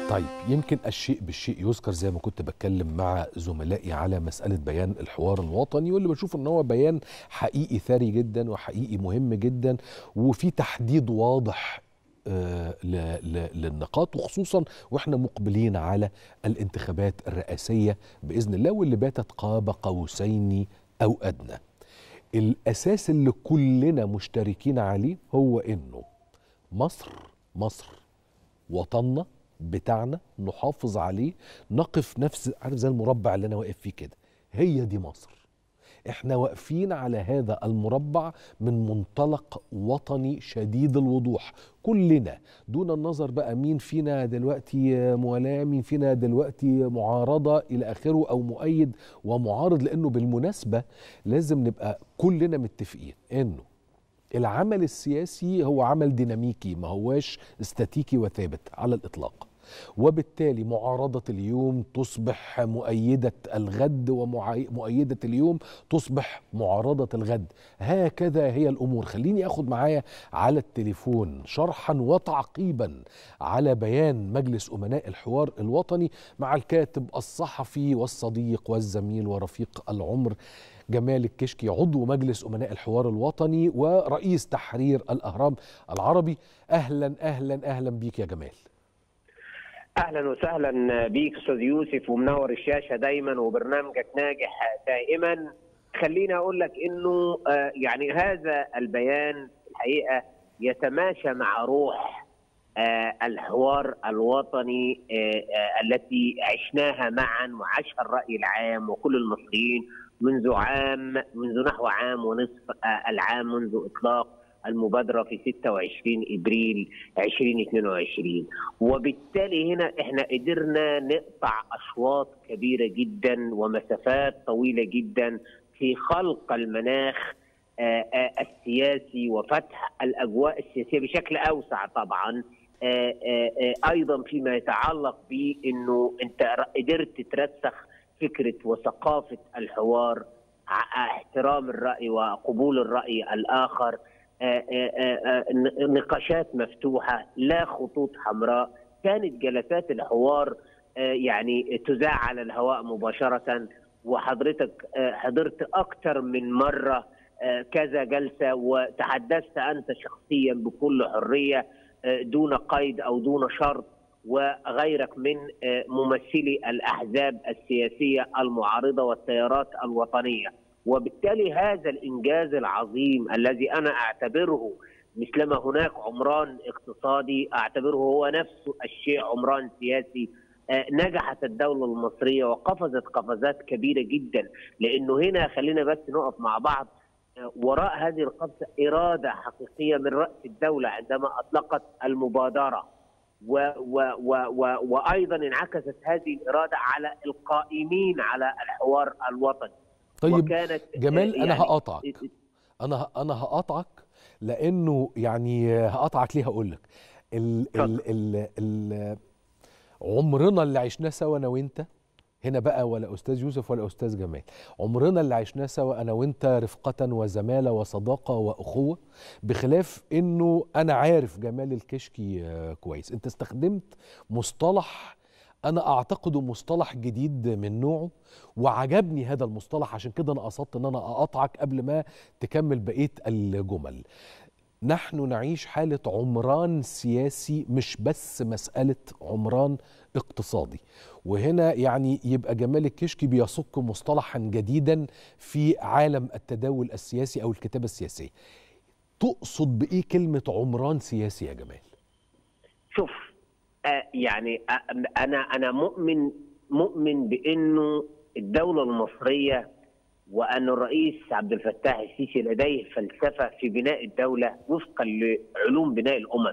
طيب يمكن الشيء بالشيء يذكر زي ما كنت بتكلم مع زملائي على مسألة بيان الحوار الوطني واللي بشوف ان هو بيان حقيقي ثري جدا وحقيقي مهم جدا وفي تحديد واضح آه، ل- ل- للنقاط وخصوصا واحنا مقبلين على الانتخابات الرئاسية بإذن الله واللي باتت قاب قوسين أو أدنى الأساس اللي كلنا مشتركين عليه هو إنه مصر مصر وطننا بتاعنا نحافظ عليه نقف نفس عارف زي المربع اللي انا واقف فيه كده هي دي مصر احنا واقفين على هذا المربع من منطلق وطني شديد الوضوح كلنا دون النظر بقى مين فينا دلوقتي موالاه مين فينا دلوقتي معارضه الى اخره او مؤيد ومعارض لانه بالمناسبه لازم نبقى كلنا متفقين انه العمل السياسي هو عمل ديناميكي ما هواش استاتيكي وثابت على الإطلاق وبالتالي معارضة اليوم تصبح مؤيدة الغد ومؤيدة اليوم تصبح معارضة الغد هكذا هي الأمور خليني أخذ معايا على التليفون شرحا وتعقيبا على بيان مجلس أمناء الحوار الوطني مع الكاتب الصحفي والصديق والزميل ورفيق العمر جمال الكشكي عضو مجلس أمناء الحوار الوطني ورئيس تحرير الأهرام العربي أهلا أهلا أهلا بيك يا جمال اهلا وسهلا بيك استاذ يوسف ومنور الشاشه دايما وبرنامجك ناجح دائما خليني اقول لك انه آه، يعني هذا البيان الحقيقه يتماشى مع روح آه، الحوار الوطني آه، آه، التي عشناها معا وعاشها الراي العام وكل المصريين منذ عام منذ نحو عام ونصف آه، العام منذ اطلاق المبادره في 26 ابريل 2022 وبالتالي هنا احنا قدرنا نقطع اشواط كبيره جدا ومسافات طويله جدا في خلق المناخ آه، آه، السياسي وفتح الاجواء السياسيه بشكل اوسع طبعا آه، آه، آه، ايضا فيما يتعلق بانه انت قدرت ترسخ فكره وثقافه الحوار ع- احترام الراي وقبول الراي الاخر آه، آه، آه، آه، نقاشات مفتوحه لا خطوط حمراء كانت جلسات الحوار آه، يعني تذاع على الهواء مباشره وحضرتك آه، حضرت اكثر من مره آه، كذا جلسه وتحدثت انت شخصيا بكل حريه آه، دون قيد او دون شرط وغيرك من آه، ممثلي الاحزاب السياسيه المعارضه والتيارات الوطنيه وبالتالي هذا الانجاز العظيم الذي انا اعتبره مثلما هناك عمران اقتصادي اعتبره هو نفسه الشيء عمران سياسي آه، نجحت الدولة المصرية وقفزت قفزات كبيرة جدا لأنه هنا خلينا بس نقف مع بعض آه، وراء هذه القفزة إرادة حقيقية من رأس الدولة عندما أطلقت المبادرة و و و و وأيضا انعكست هذه الإرادة على القائمين على الحوار الوطني طيب وكانت جمال آه، أنا يعني هقاطعك أنا أنا هقاطعك لأنه يعني هقاطعك ليه هقول لك ال ال ال ال عمرنا اللي عشناه سوا أنا وأنت هنا بقى ولا أستاذ يوسف ولا أستاذ جمال عمرنا اللي عشناه سوا أنا وأنت رفقة وزمالة وصداقة وأخوة بخلاف إنه أنا عارف جمال الكشكي آه، كويس أنت استخدمت مصطلح أنا أعتقده مصطلح جديد من نوعه وعجبني هذا المصطلح عشان كده أنا قصدت إن أنا أقطعك قبل ما تكمل بقية الجمل نحن نعيش حالة عمران سياسي مش بس مسألة عمران اقتصادي وهنا يعني يبقى جمال الكشكي بيصك مصطلحا جديدا في عالم التداول السياسي أو الكتابة السياسية تقصد بإيه كلمة عمران سياسي يا جمال؟ شوف آه، يعني آه، انا انا مؤمن مؤمن بانه الدوله المصريه وان الرئيس عبد الفتاح السيسي لديه فلسفه في بناء الدوله وفقا لعلوم بناء الامم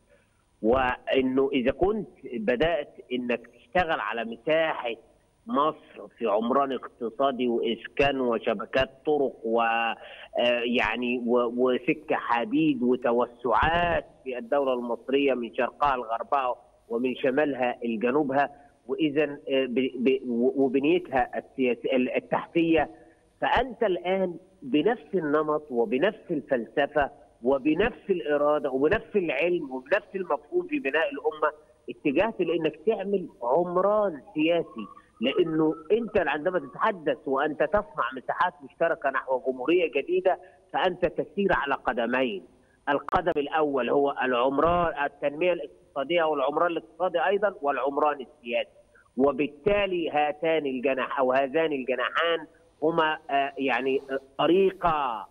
وانه اذا كنت بدات انك تشتغل على مساحه مصر في عمران اقتصادي واسكان وشبكات طرق ويعني وسكه حديد وتوسعات في الدوله المصريه من شرقها لغربها ومن شمالها لجنوبها واذا آه، ب- ب- وبنيتها السياسيه التحتيه فانت الان بنفس النمط وبنفس الفلسفه وبنفس الاراده وبنفس العلم وبنفس المفهوم في بناء الامه اتجهت لانك تعمل عمران سياسي لانه انت عندما تتحدث وانت تصنع مساحات مشتركه نحو جمهوريه جديده فانت تسير على قدمين القدم الاول هو العمران التنميه الاقتصاديه والعمران الاقتصادي ايضا والعمران السياسي وبالتالي هاتان الجناح او هذان الجناحان هما يعني طريقه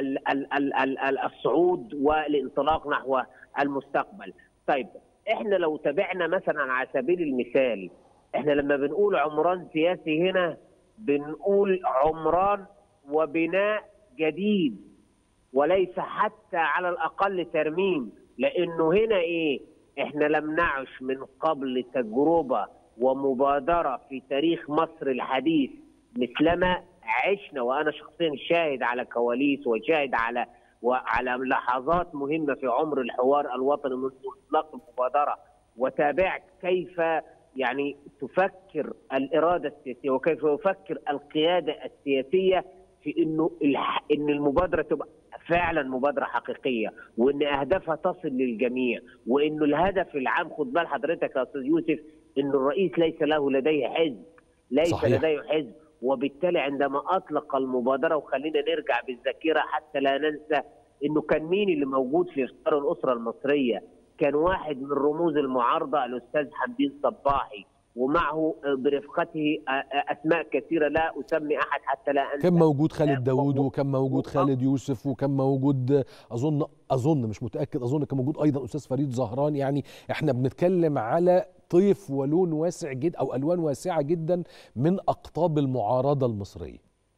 الصعود والانطلاق نحو المستقبل. طيب احنا لو تابعنا مثلا على سبيل المثال احنا لما بنقول عمران سياسي هنا بنقول عمران وبناء جديد وليس حتى على الاقل ترميم لانه هنا ايه؟ احنا لم نعش من قبل تجربه ومبادره في تاريخ مصر الحديث مثلما عشنا وانا شخصيا شاهد على كواليس وشاهد على وعلى لحظات مهمه في عمر الحوار الوطني منذ اطلاق المبادره وتابعت كيف يعني تفكر الاراده السياسيه وكيف يفكر القياده السياسيه في انه ان المبادره تبقى فعلا مبادره حقيقيه وان اهدافها تصل للجميع وانه الهدف العام خد بال حضرتك يا استاذ يوسف ان الرئيس ليس له لديه حزب ليس صحيح. لديه حزب وبالتالي عندما اطلق المبادره وخلينا نرجع بالذاكره حتى لا ننسى انه كان مين اللي موجود في افطار الاسره المصريه؟ كان واحد من رموز المعارضه الاستاذ حمدين صباحي ومعه برفقته اسماء كثيره لا اسمي احد حتى لا انسى كان موجود خالد داوود وكان موجود خالد يوسف وكان موجود اظن اظن مش متاكد اظن كان موجود ايضا استاذ فريد زهران يعني احنا بنتكلم على طيف ولون واسع جدا او الوان واسعه جدا من اقطاب المعارضه المصريه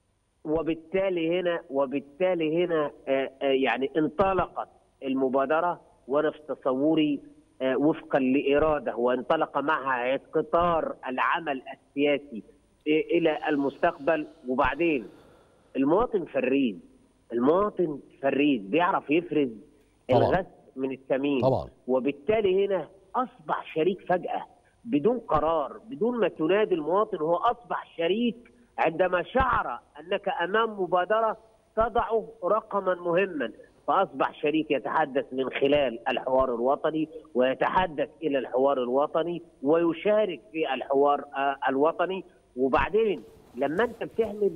وبالتالي هنا وبالتالي هنا يعني انطلقت المبادره وانا في تصوري وفقا لاراده وانطلق معها قطار العمل السياسي الى المستقبل وبعدين المواطن فريد المواطن فريد بيعرف يفرز الغث من الثمين طبعا وبالتالي هنا اصبح شريك فجاه بدون قرار بدون ما تنادي المواطن هو اصبح شريك عندما شعر انك امام مبادره تضع رقما مهما فاصبح شريك يتحدث من خلال الحوار الوطني ويتحدث الى الحوار الوطني ويشارك في الحوار الوطني وبعدين لما انت بتعمل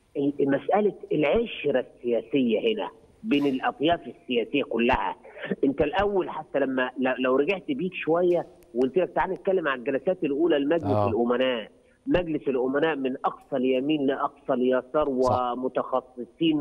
مساله العشره السياسيه هنا بين الاطياف السياسيه كلها انت الاول حتى لما لو رجعت بيك شويه وقلت لك تعال نتكلم عن الجلسات الاولى لمجلس آه. الامناء مجلس الامناء من اقصى اليمين لاقصى اليسار ومتخصصين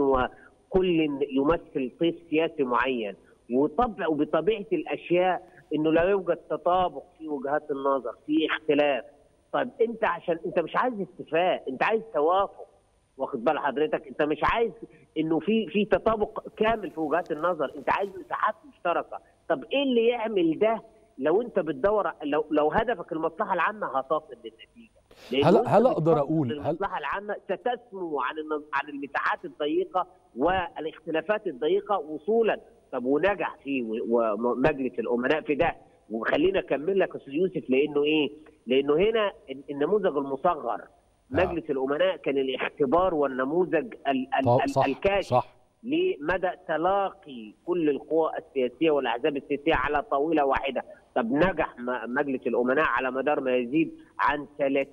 وكل يمثل طيف سياسي معين وطبع وبطبيعه الاشياء انه لا يوجد تطابق في وجهات النظر في اختلاف طيب انت عشان انت مش عايز اتفاق انت عايز توافق واخد بال حضرتك انت مش عايز انه في في تطابق كامل في وجهات النظر انت عايز مساحات مشتركه طب ايه اللي يعمل ده لو انت بتدور لو لو هدفك المصلحه العامه هتصل للنتيجه هل هل اقدر اقول هل المصلحه العامه ستسمو عن عن المساحات الضيقه والاختلافات الضيقه وصولا طب ونجح فيه ومجلس الامناء في ده وخلينا اكمل لك يا استاذ يوسف لانه ايه؟ لانه هنا النموذج المصغر مجلس الامناء كان الاختبار والنموذج ال ال صح الكاشف صح لمدى تلاقي كل القوى السياسيه والاحزاب السياسيه على طاوله واحده، طب نجح مجلس الامناء على مدار ما يزيد عن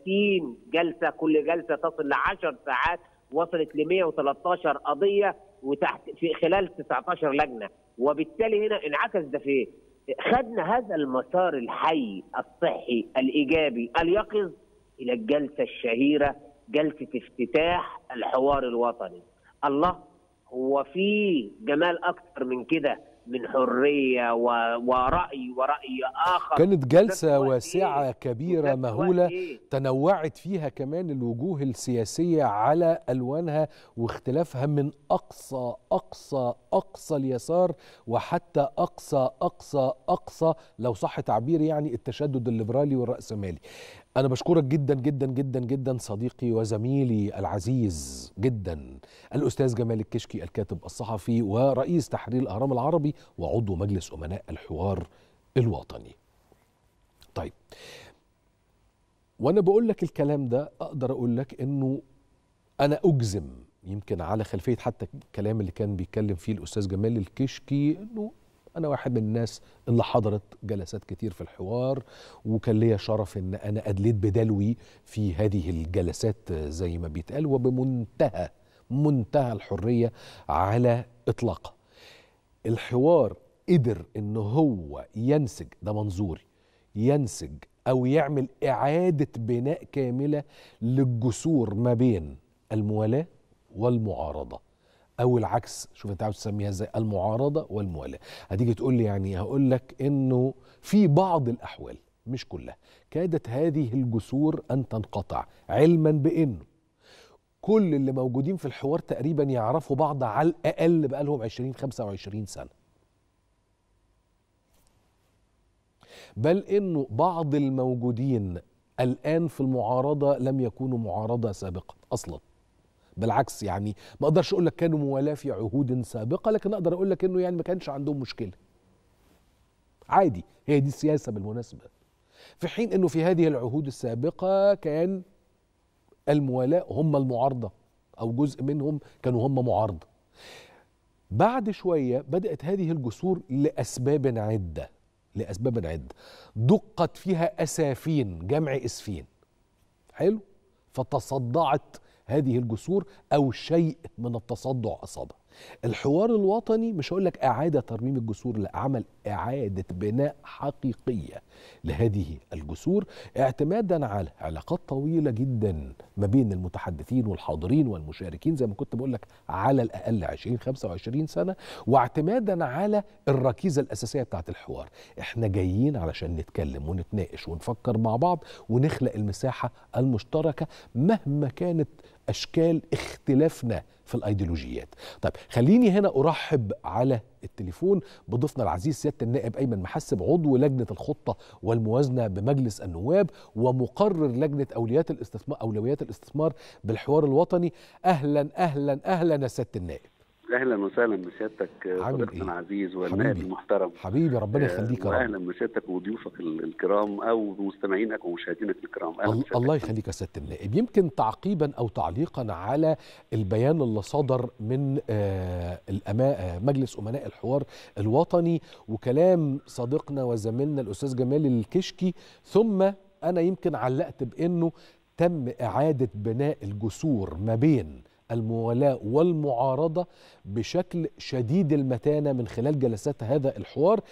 30 جلسه كل جلسه تصل ل 10 ساعات وصلت ل 113 قضيه وتحت في خلال 19 لجنه، وبالتالي هنا انعكس ده في خدنا هذا المسار الحي الصحي الايجابي اليقظ الى الجلسه الشهيره جلسه افتتاح الحوار الوطني. الله هو في جمال اكثر من كده من حريه و... وراي وراي اخر كانت جلسه واسعه إيه؟ كبيره مهوله إيه؟ تنوعت فيها كمان الوجوه السياسيه على الوانها واختلافها من اقصى اقصى اقصى اليسار وحتى اقصى اقصى اقصى لو صح تعبيري يعني التشدد الليبرالي والراسمالي أنا بشكرك جدا جدا جدا جدا صديقي وزميلي العزيز جدا الأستاذ جمال الكشكي الكاتب الصحفي ورئيس تحرير الأهرام العربي وعضو مجلس أمناء الحوار الوطني. طيب وأنا بقول لك الكلام ده أقدر أقول لك إنه أنا أجزم يمكن على خلفية حتى الكلام اللي كان بيتكلم فيه الأستاذ جمال الكشكي إنه انا واحد من الناس اللي حضرت جلسات كتير في الحوار وكان ليا شرف ان انا ادليت بدلوي في هذه الجلسات زي ما بيتقال وبمنتهى منتهى الحريه على اطلاقها الحوار قدر ان هو ينسج ده منظوري ينسج او يعمل اعاده بناء كامله للجسور ما بين الموالاه والمعارضه او العكس شوف انت عاوز تسميها ازاي المعارضه والموالاه هتيجي تقول لي يعني هقول لك انه في بعض الاحوال مش كلها كادت هذه الجسور ان تنقطع علما بانه كل اللي موجودين في الحوار تقريبا يعرفوا بعض على الاقل بقى لهم 20 25 سنه بل انه بعض الموجودين الان في المعارضه لم يكونوا معارضه سابقا اصلا بالعكس يعني ما اقدرش اقول لك كانوا موالاه في عهود سابقه لكن اقدر اقول لك انه يعني ما كانش عندهم مشكله عادي هي دي السياسه بالمناسبه في حين انه في هذه العهود السابقه كان الموالاه هم المعارضه او جزء منهم كانوا هم معارضه بعد شويه بدات هذه الجسور لاسباب عده لاسباب عده دقت فيها اسافين جمع اسفين حلو فتصدعت هذه الجسور او شيء من التصدع اصابها الحوار الوطني مش هقول لك اعاده ترميم الجسور لا عمل اعاده بناء حقيقيه لهذه الجسور اعتمادا على علاقات طويله جدا ما بين المتحدثين والحاضرين والمشاركين زي ما كنت بقول لك على الاقل 20 25 سنه واعتمادا على الركيزه الاساسيه بتاعت الحوار احنا جايين علشان نتكلم ونتناقش ونفكر مع بعض ونخلق المساحه المشتركه مهما كانت اشكال اختلافنا في الايديولوجيات طيب خليني هنا ارحب على التليفون بضيفنا العزيز سياده النائب ايمن محسب عضو لجنه الخطه والموازنه بمجلس النواب ومقرر لجنه اولويات الاستثمار اولويات الاستثمار بالحوار الوطني اهلا اهلا اهلا يا سياده النائب اهلا وسهلا بسيادتك عامل صديقنا إيه؟ العزيز والنائب حبيبي. المحترم حبيبي ربنا يخليك يا رب واهلا بسيادتك وضيوفك ال- الكرام او بمستمعينك ومشاهدينك الكرام اهلا ال- بسيادتك. الله يخليك يا سياده النائب يمكن تعقيبا او تعليقا على البيان اللي صدر من آه، الأما- آه، مجلس امناء الحوار الوطني وكلام صديقنا وزميلنا الاستاذ جمال الكشكي ثم انا يمكن علقت بانه تم اعاده بناء الجسور ما بين الموالاه والمعارضه بشكل شديد المتانه من خلال جلسات هذا الحوار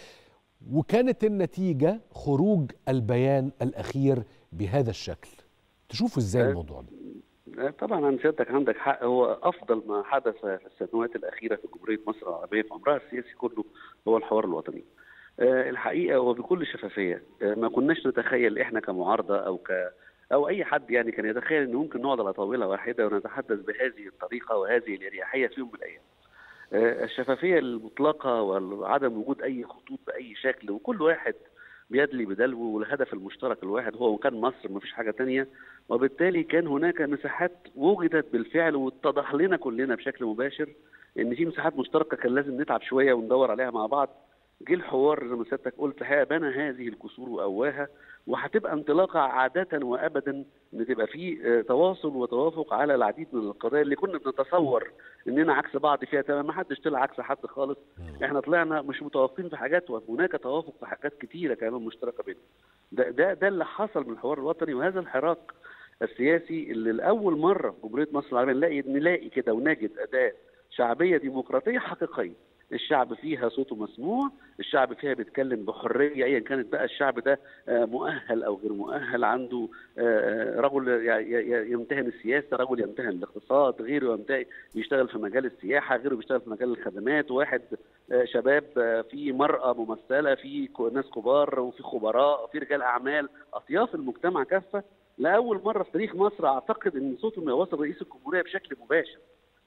وكانت النتيجه خروج البيان الاخير بهذا الشكل تشوفوا ازاي أه. الموضوع ده آه، طبعا عن سيادتك عندك حق هو افضل ما حدث في السنوات الاخيره في جمهوريه مصر العربيه في عمرها السياسي كله هو الحوار الوطني. آه، الحقيقه وبكل شفافيه آه، ما كناش نتخيل احنا كمعارضه او ك او اي حد يعني كان يتخيل ان ممكن نقعد على طاوله واحده ونتحدث بهذه الطريقه وهذه الاريحيه في يوم من الايام. آه، الشفافيه المطلقه وعدم وجود اي خطوط باي شكل وكل واحد بيدلي بدلو والهدف المشترك الواحد هو وكان مصر مفيش حاجه تانية وبالتالي كان هناك مساحات وجدت بالفعل واتضح لنا كلنا بشكل مباشر ان في مساحات مشتركه كان لازم نتعب شويه وندور عليها مع بعض جه الحوار زي ما سيادتك قلت الحقيقه بنى هذه الجسور وقواها وهتبقى انطلاقه عاده وابدا ان تبقى في آه، تواصل وتوافق على العديد من القضايا اللي كنا بنتصور اننا عكس بعض فيها تمام ما حدش طلع عكس حد خالص احنا طلعنا مش متوافقين في حاجات وهناك توافق في حاجات كتيره كمان مشتركه بيننا ده ده ده اللي حصل من الحوار الوطني وهذا الحراك السياسي اللي لاول مره في جمهوريه مصر العربيه نلاقي نلاقي كده ونجد اداه شعبيه ديمقراطيه حقيقيه الشعب فيها صوته مسموع الشعب فيها بيتكلم بحريه ايا كانت بقى الشعب ده آه، مؤهل او غير مؤهل عنده آه، رجل ي- ي- يمتهن السياسه رجل يمتهن الاقتصاد غيره يمتهن يشتغل في مجال السياحه غيره بيشتغل في مجال الخدمات واحد آه، شباب آه، في مرأة ممثلة في كو- ناس كبار وفي خبراء في رجال أعمال أطياف المجتمع كافة لأول مرة في تاريخ مصر أعتقد إن صوتهم يوصل رئيس الجمهورية بشكل مباشر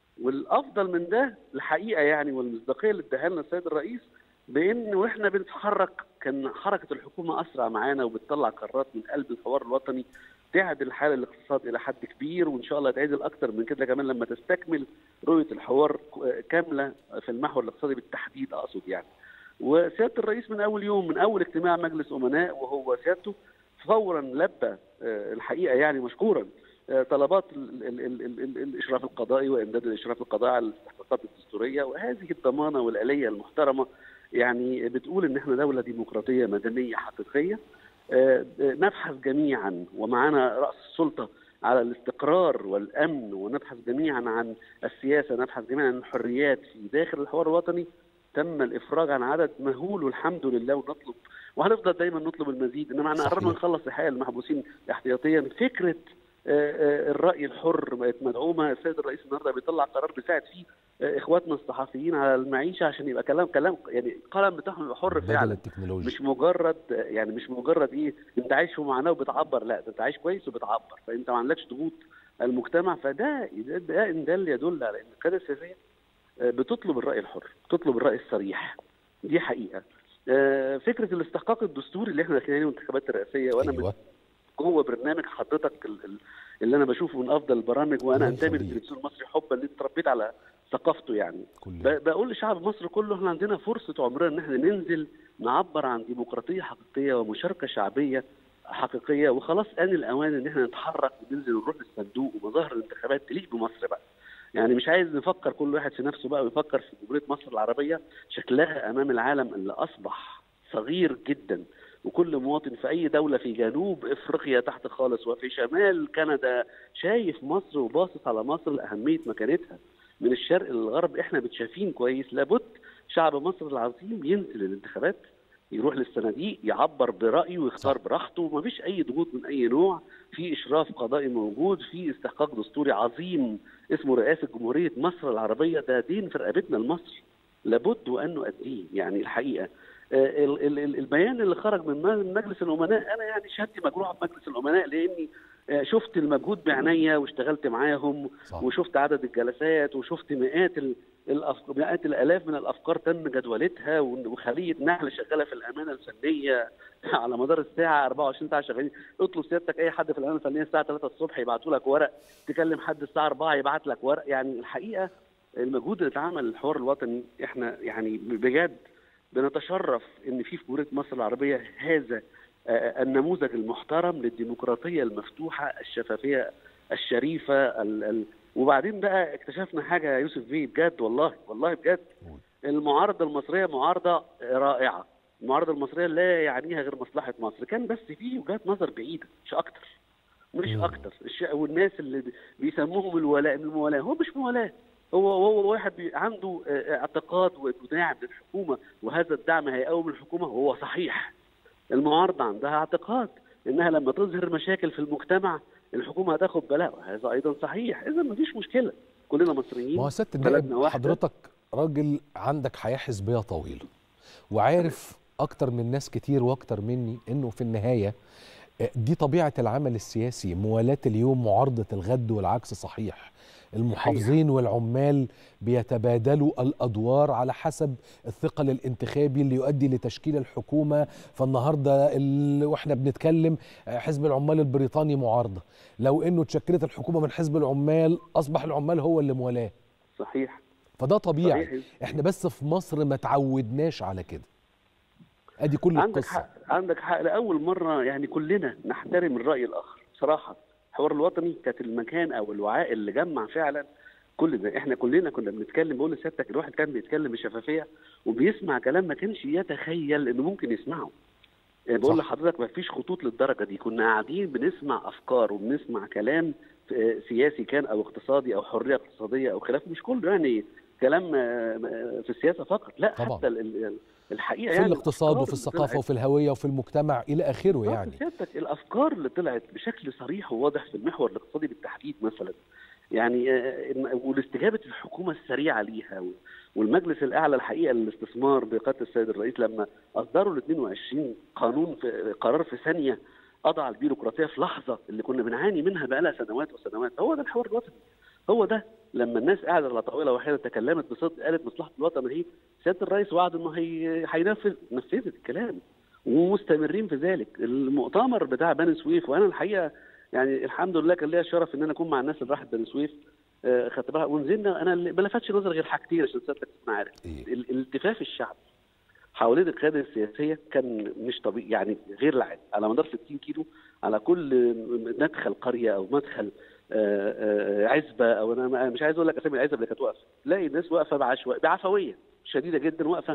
والأفضل من ده الحقيقة يعني والمصداقية اللي اداها لنا السيد الرئيس بإن وإحنا بنتحرك كان حركة الحكومة أسرع معانا وبتطلع قرارات من قلب الحوار الوطني تعدل حال الاقتصاد إلى حد كبير وإن شاء الله تعدل أكتر من كده كمان لما تستكمل رؤية الحوار كاملة في المحور الاقتصادي بالتحديد أقصد يعني وسياده الرئيس من اول يوم من اول اجتماع مجلس امناء وهو سيادته فورا لبى آه، الحقيقه يعني مشكورا آه، طلبات ال- ال- ال- ال- ال- الاشراف القضائي وامداد الاشراف القضائي على الاستحقاقات الدستوريه وهذه الضمانه والاليه المحترمه يعني بتقول ان احنا دوله ديمقراطيه مدنيه حقيقيه آه، نبحث جميعا ومعنا راس السلطه على الاستقرار والامن ونبحث جميعا عن السياسه نبحث جميعا عن الحريات في داخل الحوار الوطني تم الافراج عن عدد مهول والحمد لله ونطلب وهنفضل دايما نطلب المزيد انما احنا صحيح. قررنا نخلص الحقيقه المحبوسين احتياطيا فكره آه، آه، الراي الحر بقت مدعومه السيد الرئيس النهارده بيطلع قرار بيساعد فيه آه، اخواتنا الصحفيين على المعيشه عشان يبقى كلام كلام يعني القلم بتاعهم يبقى حر بدل فعلا التكنولوجيا مش مجرد يعني مش مجرد ايه انت عايش في معاناه وبتعبر لا ده انت عايش كويس وبتعبر فانت ما عندكش ضغوط المجتمع فده ده, ده ان ده اللي يدل على ان القياده السياسيه آه، بتطلب الراي الحر بتطلب الراي الصريح دي حقيقه آه، فكره الاستحقاق الدستوري اللي احنا داخلين عليه الانتخابات الرئاسيه وانا ايوه جوه برنامج حضرتك ال- ال- اللي انا بشوفه من افضل البرامج وانا كلام انتمي صديق. للتلفزيون المصري حبا اللي اتربيت على ثقافته يعني كل ب- بقول لشعب مصر كله احنا عندنا فرصه عمرنا ان احنا ننزل نعبر عن ديمقراطيه حقيقيه ومشاركه شعبيه حقيقيه وخلاص ان الاوان ان احنا نتحرك وننزل ونروح للصندوق ومظاهر الانتخابات تليق بمصر بقى يعني مش عايز نفكر كل واحد في نفسه بقى ويفكر في جمهوريه مصر العربيه شكلها امام العالم اللي اصبح صغير جدا وكل مواطن في اي دوله في جنوب افريقيا تحت خالص وفي شمال كندا شايف مصر وباصص على مصر لاهميه مكانتها من الشرق للغرب احنا متشافين كويس لابد شعب مصر العظيم ينزل الانتخابات يروح للصناديق يعبر برايه ويختار صح. براحته ومفيش اي ضغوط من اي نوع في اشراف قضائي موجود في استحقاق دستوري عظيم اسمه رئاسه جمهوريه مصر العربيه ده دين في رقبتنا لمصر لابد وان نؤديه يعني الحقيقه آه، ال- ال- ال- البيان اللي خرج من م- مجلس الامناء انا يعني شهادتي مجروحه بمجلس الامناء لاني آه، شفت المجهود بعينيا واشتغلت معاهم صح. وشفت عدد الجلسات وشفت مئات ال... الأف... مئات الالاف من الافكار تم جدولتها و- وخليه نحل شغاله في الامانه الفنيه على مدار الساعه 24 ساعه شغالين اطلب سيادتك اي حد في الامانه الفنيه الساعه 3 الصبح يبعتوا لك ورق تكلم حد الساعه 4 يبعت لك ورق يعني الحقيقه المجهود اللي اتعمل الحوار الوطني احنا يعني بجد بنتشرف ان في في جمهوريه مصر العربيه هذا آه، النموذج المحترم للديمقراطيه المفتوحه الشفافيه الشريفه ال ال وبعدين بقى اكتشفنا حاجه يا يوسف بيه بجد والله والله بجد قول. المعارضه المصريه معارضه رائعه المعارضه المصريه لا يعنيها غير مصلحه مصر كان بس في وجهات نظر بعيده مش اكتر مش مم. اكتر الش- والناس اللي بيسموهم الولاء من الموالاه هو مش موالاه هو هو واحد بي- عنده آه، اعتقاد وداعم للحكومه وهذا الدعم هيقوم الحكومه وهو صحيح المعارضه عندها اعتقاد انها لما تظهر مشاكل في المجتمع الحكومه هتاخد بلاء وهذا ايضا صحيح اذا مفيش مشكله كلنا مصريين ما هو سياده بلدنا النائب واحدة. حضرتك راجل عندك حياه حزبيه طويله وعارف اكتر من ناس كتير واكتر مني انه في النهايه آه، دي طبيعه العمل السياسي موالاه اليوم معارضه الغد والعكس صحيح المحافظين والعمال بيتبادلوا الادوار على حسب الثقل الانتخابي اللي يؤدي لتشكيل الحكومه فالنهارده ال... واحنا بنتكلم آه، حزب العمال البريطاني معارضه لو انه اتشكلت الحكومه من حزب العمال اصبح العمال هو اللي موالاه صحيح فده طبيعي صحيح. احنا بس في مصر ما تعودناش على كده ادي كل عندك القصه حق عندك حق لاول مره يعني كلنا نحترم الراي الاخر بصراحه الحوار الوطني كانت المكان او الوعاء اللي جمع فعلا كل ده احنا كلنا كنا بنتكلم بقول لسيادتك الواحد كان بيتكلم بشفافيه وبيسمع كلام ما كانش يتخيل انه ممكن يسمعه يعني بقول صح. لحضرتك ما فيش خطوط للدرجه دي كنا قاعدين بنسمع افكار وبنسمع كلام آه، سياسي كان او اقتصادي او حريه اقتصاديه او خلافه مش كله يعني كلام آه، آه، في السياسه فقط لا طبعا. حتى ال- ال- الحقيقه في يعني الاقتصاد الأفكار وفي اللي الثقافه طلعت- وفي الهويه وفي المجتمع الى اخره بالظبط يعني سيادتك الافكار اللي طلعت بشكل صريح وواضح في المحور الاقتصادي بالتحديد مثلا يعني آه، والاستجابه الحكومه السريعه ليها و- والمجلس الاعلى الحقيقه للاستثمار بقياده السيد الرئيس لما اصدروا ال 22 قانون في قرار في ثانيه قضى على البيروقراطيه في لحظه اللي كنا بنعاني منها بقالها سنوات وسنوات هو ده الحوار الوطني هو ده لما الناس قاعده على طاوله واحده تكلمت بصدق قالت مصلحه الوطن اهي سياده الرئيس وعد انه هي- هينفذ نفذت الكلام ومستمرين في ذلك المؤتمر بتاع بني سويف وانا الحقيقه يعني الحمد لله كان ليا الشرف ان انا اكون مع الناس اللي راحت بني سويف آه، خدت بالها ونزلنا انا اللي ما لفتش نظر غير حاجتين عشان سيادتك تكون عارف إيه؟ ال- الالتفاف الشعبي حوالين القياده السياسيه كان مش طبيعي يعني غير العادي على مدار 60 كيلو على كل مدخل قريه او مدخل آه، آه، عزبه او انا ما- مش عايز اقول لك اسامي العزب اللي كانت واقفه تلاقي الناس واقفه بعشوائيه بعفويه شديده جدا واقفه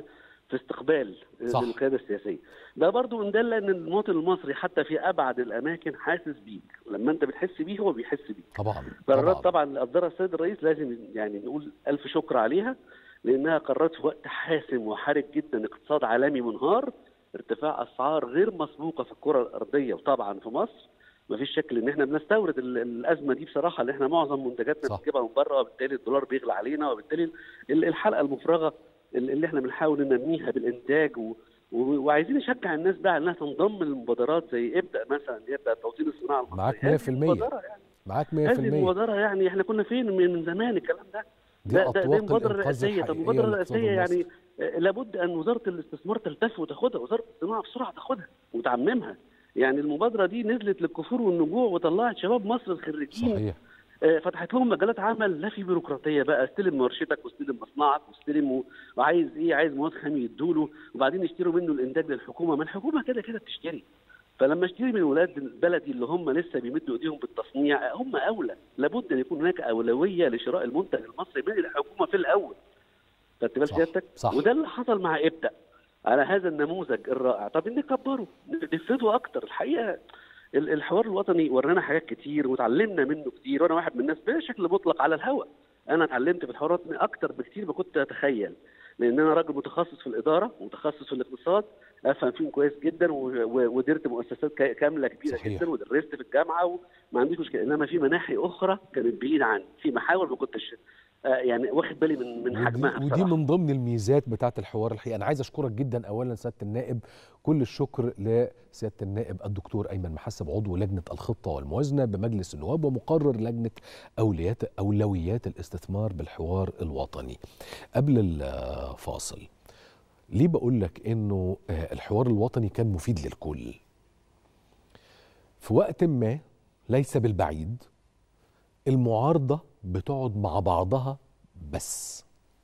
في استقبال صح. القياده السياسيه ده برضو ان دل ان المواطن المصري حتى في ابعد الاماكن حاسس بيك لما انت بتحس بيه هو بيحس بيك طبعا قرارات طبعا طبعا اللي قدرها السيد الرئيس لازم يعني نقول الف شكر عليها لانها قرارات في وقت حاسم وحرج جدا اقتصاد عالمي منهار ارتفاع اسعار غير مسبوقه في الكره الارضيه وطبعا في مصر ما فيش شك ان احنا بنستورد ال- الازمه دي بصراحه اللي احنا معظم منتجاتنا صح. بنجيبها من بره وبالتالي الدولار بيغلى علينا وبالتالي ال- الحلقه المفرغه اللي اللي احنا بنحاول ننميها بالانتاج و... و... وعايزين نشجع الناس بقى انها تنضم للمبادرات زي ابدا مثلا يبدا توطين الصناعه المصريه معاك هذه 100%. المبادرة يعني معاك 100% هذه المبادره يعني احنا كنا فين من, من زمان الكلام ده دي ده ده, أطواق ده مبادره الإنقاذ رئاسيه طب الحقيقية المبادره للاقتصاد الرئاسيه يعني المصري. آه، لابد ان وزاره الاستثمار تلتف وتاخدها وزاره الصناعه بسرعه تاخدها وتعممها يعني المبادره دي نزلت للكفور والنجوع وطلعت شباب مصر الخريجين صحيح آه، فتحت لهم مجالات عمل لا في بيروقراطيه بقى استلم ورشتك واستلم مصنعك واستلم و- وعايز ايه عايز مواد خام يدوله وبعدين يشتروا منه الانتاج للحكومه ما الحكومه كده كده بتشتري فلما اشتري من ولاد بلدي اللي هم لسه بيمدوا ايديهم بالتصنيع هم اولى لابد ان يكون هناك اولويه لشراء المنتج المصري من الحكومه في الاول خدت بال صح، سيادتك صح. وده اللي حصل مع ابدا على هذا النموذج الرائع طب نكبره نفرده اكتر الحقيقه ال- الحوار الوطني ورانا حاجات كتير وتعلمنا منه كتير وانا واحد من الناس بشكل مطلق على الهواء انا اتعلمت في الحوار الوطني اكتر بكتير ما كنت اتخيل لان انا راجل متخصص في الاداره ومتخصص في الاقتصاد افهم فيهم كويس جدا و- و- ودرت مؤسسات كا- كامله كبيره صحيح. جدا ودرست في الجامعه وما عنديش مشكله انما في مناحي اخرى كانت بعيده عني في محاور ما كنتش آه، يعني واخد بالي من من حجمها ودي, ودي بصراحة. من ضمن الميزات بتاعه الحوار الحقيقه انا عايز اشكرك جدا اولا سياده النائب كل الشكر لسياده النائب الدكتور ايمن محسب عضو لجنه الخطه والموازنه بمجلس النواب ومقرر لجنه اوليات اولويات الاستثمار بالحوار الوطني قبل الفاصل ليه بقول لك انه آه، الحوار الوطني كان مفيد للكل في وقت ما ليس بالبعيد المعارضة بتقعد مع بعضها بس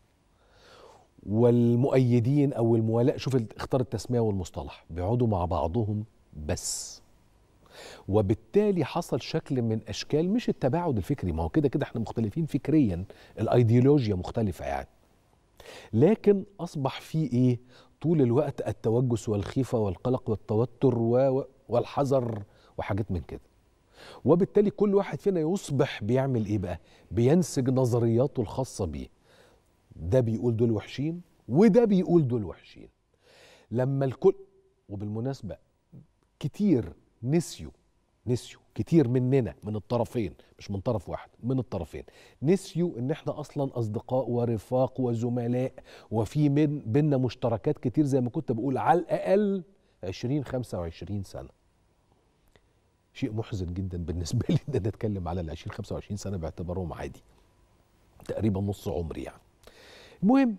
والمؤيدين أو الموالاء شوف ال- اختار التسمية والمصطلح بيقعدوا مع بعضهم بس وبالتالي حصل شكل من أشكال مش التباعد الفكري ما هو كده كده احنا مختلفين فكريا الأيديولوجيا مختلفة يعني لكن أصبح في إيه طول الوقت التوجس والخيفة والقلق والتوتر و- والحذر وحاجات من كده وبالتالي كل واحد فينا يصبح بيعمل ايه بقى بينسج نظرياته الخاصة بيه ده بيقول دول وحشين وده بيقول دول وحشين لما الكل وبالمناسبة كتير نسيوا نسيوا كتير مننا من الطرفين مش من طرف واحد من الطرفين نسيوا ان احنا اصلا اصدقاء ورفاق وزملاء وفي من بينا مشتركات كتير زي ما كنت بقول على الاقل 20 25 سنه شيء محزن جدا بالنسبه لي ان أنا اتكلم على ال 20 25 سنه باعتبارهم عادي تقريبا نص عمري يعني المهم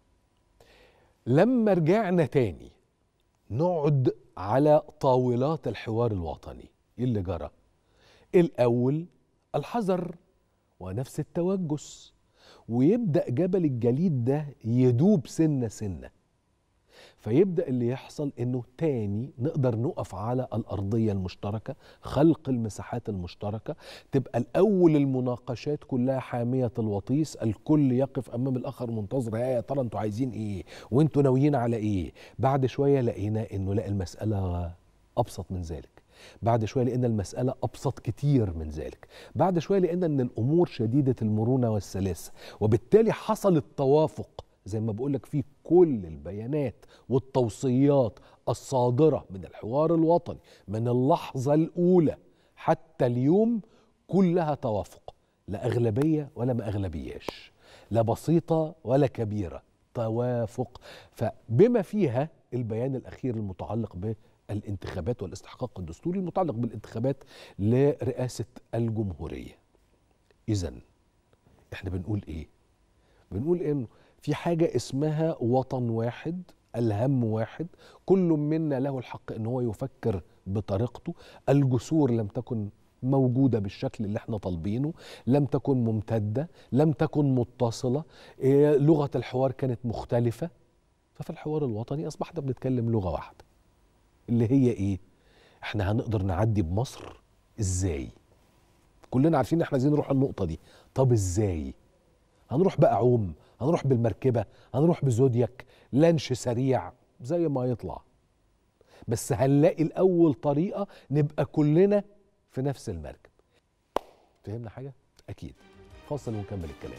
لما رجعنا تاني نقعد على طاولات الحوار الوطني ايه اللي جرى الاول الحذر ونفس التوجس ويبدا جبل الجليد ده يدوب سنه سنه فيبدا اللي يحصل انه تاني نقدر نقف على الارضيه المشتركه خلق المساحات المشتركه تبقى الاول المناقشات كلها حاميه الوطيس الكل يقف امام الاخر منتظر يا ترى انتوا عايزين ايه وانتوا ناويين على ايه بعد شويه لقينا انه لا المساله ابسط من ذلك بعد شويه لقينا المساله ابسط كتير من ذلك بعد شويه لقينا ان الامور شديده المرونه والسلاسه وبالتالي حصل التوافق زي ما بقول لك في كل البيانات والتوصيات الصادره من الحوار الوطني من اللحظه الاولى حتى اليوم كلها توافق لا اغلبيه ولا ما اغلبياش لا بسيطه ولا كبيره توافق فبما فيها البيان الاخير المتعلق بالانتخابات والاستحقاق الدستوري المتعلق بالانتخابات لرئاسه الجمهوريه اذا احنا بنقول ايه بنقول انه في حاجة اسمها وطن واحد الهم واحد كل منا له الحق ان هو يفكر بطريقته الجسور لم تكن موجودة بالشكل اللي احنا طالبينه لم تكن ممتدة لم تكن متصلة إيه لغة الحوار كانت مختلفة ففي الحوار الوطني أصبحنا بنتكلم لغة واحدة اللي هي إيه احنا هنقدر نعدي بمصر إزاي كلنا عارفين احنا عايزين نروح النقطة دي طب إزاي هنروح بقى عوم هنروح بالمركبه هنروح بزودياك لانش سريع زي ما يطلع بس هنلاقي الاول طريقه نبقى كلنا في نفس المركب فهمنا حاجه اكيد فاصل ونكمل الكلام